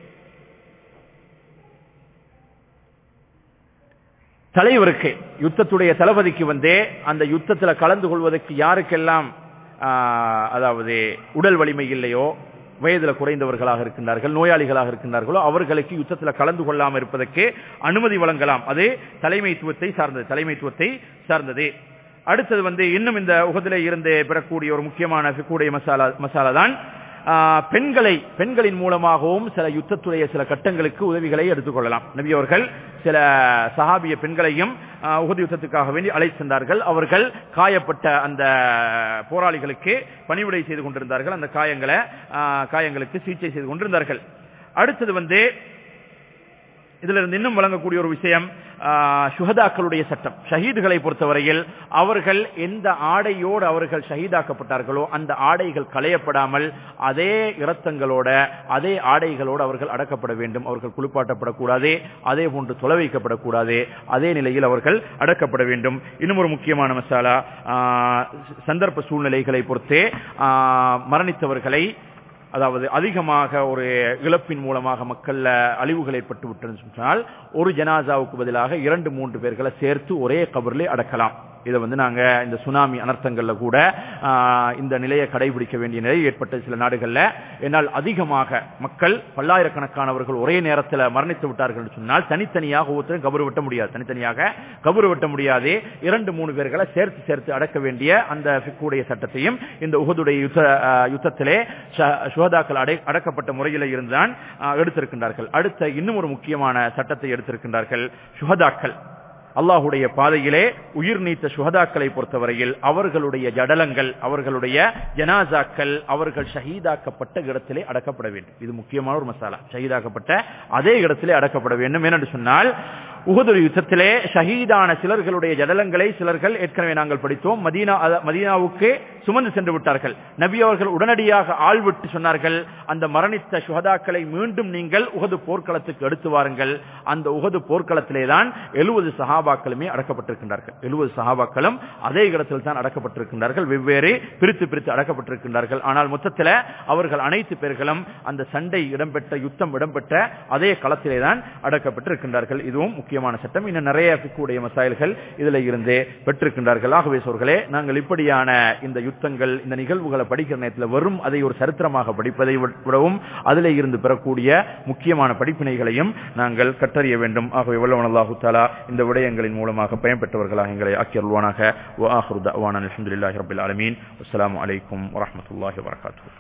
S1: தலைவருக்கு யுத்தத்துடைய தளபதிக்கு வந்து அந்த யுத்தத்துல கலந்து கொள்வதற்கு யாருக்கெல்லாம் ஆ, அதாவது உடல் வலிமை இல்லையோ வயதுல குறைந்தவர்களாக இருக்கின்றார்கள் நோயாளிகளாக இருக்கின்றார்களோ அவர்களுக்கு யுத்தத்தில் கலந்து கொள்ளாமல் இருப்பதற்கு அனுமதி வழங்கலாம் அது தலைமைத்துவத்தை சார்ந்தது தலைமைத்துவத்தை சார்ந்தது அடுத்தது வந்து இன்னும் இந்த உகதிலே இருந்து பெறக்கூடிய ஒரு முக்கியமான கூடிய மசாலா மசாலா தான் ஆ, பெண்களை பெண்களின் மூலமாகவும் சில யுத்தத்துடைய சில கட்டங்களுக்கு உதவிகளை எடுத்துக்கொள்ளலாம் நபி அவர்கள் சில சஹாபிய பெண்களையும் ஆ, உஹது யுத்தத்துக்காக வேண்டி அழைத்து சென்றார்கள் அவர்கள் காயப்பட்ட அந்த போராளிகளுக்கு பணிவிடை செய்து கொண்டிருந்தார்கள் அந்த காயங்களை ஆ, காயங்களுக்கு சிகிச்சை செய்து கொண்டிருந்தார்கள் அடுத்தது வந்து இதுல இருந்து இன்னும் வழங்கக்கூடிய ஒரு விஷயம் ஆ, சுஹதாக்களுடைய சட்டம் ஷஹீதுகளை பொறுத்தவரையில் அவர்கள் எந்த ஆடையோடு அவர்கள் ஷஹீதாக்கப்பட்டார்களோ அந்த ஆடைகள் களையப்படாமல் அதே இரத்தங்களோட அதே ஆடைகளோடு அவர்கள் அடக்கப்பட வேண்டும் அவர்கள் குளிப்பாட்டப்படக்கூடாது அதே போன்று தொலை வைக்கப்படக்கூடாது அதே நிலையில் அவர்கள் அடக்கப்பட வேண்டும் இன்னும் ஒரு முக்கியமான மசாலா ஆ, சந்தர்ப்ப சூழ்நிலைகளை பொறுத்தே ஆ, மரணித்தவர்களை அதாவது அதிகமாக ஒரு இழப்பின் மூலமாக மக்கள்ல அழிவுகள் ஏற்பட்டு விட்டதுன்னு சொன்னால் ஒரு ஜனாசாவுக்கு பதிலாக இரண்டு மூன்று பேர்களை சேர்த்து ஒரே கபரிலே அடக்கலாம் இதை வந்து நாங்க இந்த சுனாமி அனர்த்தங்கள்ல கூட ஆஹ், இந்த நிலையை கடைபிடிக்க வேண்டிய நிலை ஏற்பட்ட சில நாடுகள்ல என்னால் அதிகமாக மக்கள் பல்லாயிரக்கணக்கானவர்கள் ஒரே நேரத்தில் மரணித்து விட்டார்கள் என்று சொன்னால் தனித்தனியாக ஒவ்வொருத்தரும் கபரு வெட்ட முடியாது தனித்தனியாக கபரு வெட்ட முடியாது இரண்டு மூணு பேர்களை சேர்த்து சேர்த்து அடக்க வேண்டிய அந்த ஃபிக்குடைய சட்டத்தையும் இந்த உகதுடைய யுத்த ஆஹ், யுத்தத்திலே ஷ- சுஹதாக்கள் அடை அடக்கப்பட்ட முறையில் இருந்துதான் ஆஹ், எடுத்திருக்கின்றார்கள் அடுத்த இன்னும் ஒரு முக்கியமான சட்டத்தை எடுத்திருக்கின்றார்கள் சுஹதாக்கள் அல்லாஹுடைய பாதையிலே உயிர் நீத்த சுஹதாக்களை பொறுத்தவரையில் அவர்களுடைய ஜடலங்கள் அவர்களுடைய ஜனாசாக்கள் அவர்கள் ஷஹீதாக்கப்பட்ட இடத்திலே அடக்கப்பட வேண்டும் இது முக்கியமான ஒரு மசாலா ஷஹீதாக்கப்பட்ட அதே இடத்திலே அடக்கப்பட வேண்டும் ஏனென்று சொன்னால் உஹது யுத்தத்திலே ஷஹீதான சிலர்களுடைய ஜடலங்களை சிலர்கள் ஏற்கனவே நாங்கள் படித்தோம் மதீனா அத- மதீனாவுக்கு சுமந்து சென்று விட்டார்கள் நபி அவர்கள் உடனடியாக ஆள் விட்டு சொன்னார்கள் அந்த மரணித்த சுஹதாக்களை மீண்டும் நீங்கள் உகது போர்க்களத்துக்கு எடுத்து வாருங்கள் அந்த உகது போர்க்களத்திலே தான் எழுபது சஹாபாக்களுமே அடக்கப்பட்டிருக்கின்றார்கள் எழுபது சஹாபாக்களும் அதே இடத்தில் தான் அடக்கப்பட்டிருக்கின்றார்கள் வெவ்வேறு பிரித்து பிரித்து அடக்கப்பட்டிருக்கின்றார்கள் ஆனால் மொத்தத்தில் அவர்கள் அனைத்து பேர்களும் அந்த சண்டை இடம்பெற்ற யுத்தம் இடம்பெற்ற அதே களத்திலே தான் அடக்கப்பட்டிருக்கின்றார்கள் இதுவும் முக்கியமான சட்டம் இன்னும் நிறைய பிக்குடைய மசாயல்கள் இதில் இருந்து பெற்றிருக்கின்றார்கள் ஆகவே சோர்களே நாங்கள் இப்படியான இந்த யுத்தங்கள் இந்த நிகழ்வுகளை படிக்கிற நேரத்தில் வெறும் அதை ஒரு சரித்திரமாக படிப்பதை விடவும் அதிலே இருந்து பெறக்கூடிய முக்கியமான படிப்பினைகளையும் நாங்கள் கற்றறிய வேண்டும் ஆகவே வல்லவன் அல்லாஹு தாலா இந்த விடயங்களின் மூலமாக பயன்பெற்றவர்களாக எங்களை ஆக்கியருள்வானாக வ ஆஹிரு தஅவானா அல்ஹம்துலில்லாஹி ரப்பில் ஆலமீன் அஸ்ஸலாமு அலைக்கும் வரஹ்மத்துல்லாஹி வபரகாத்துஹு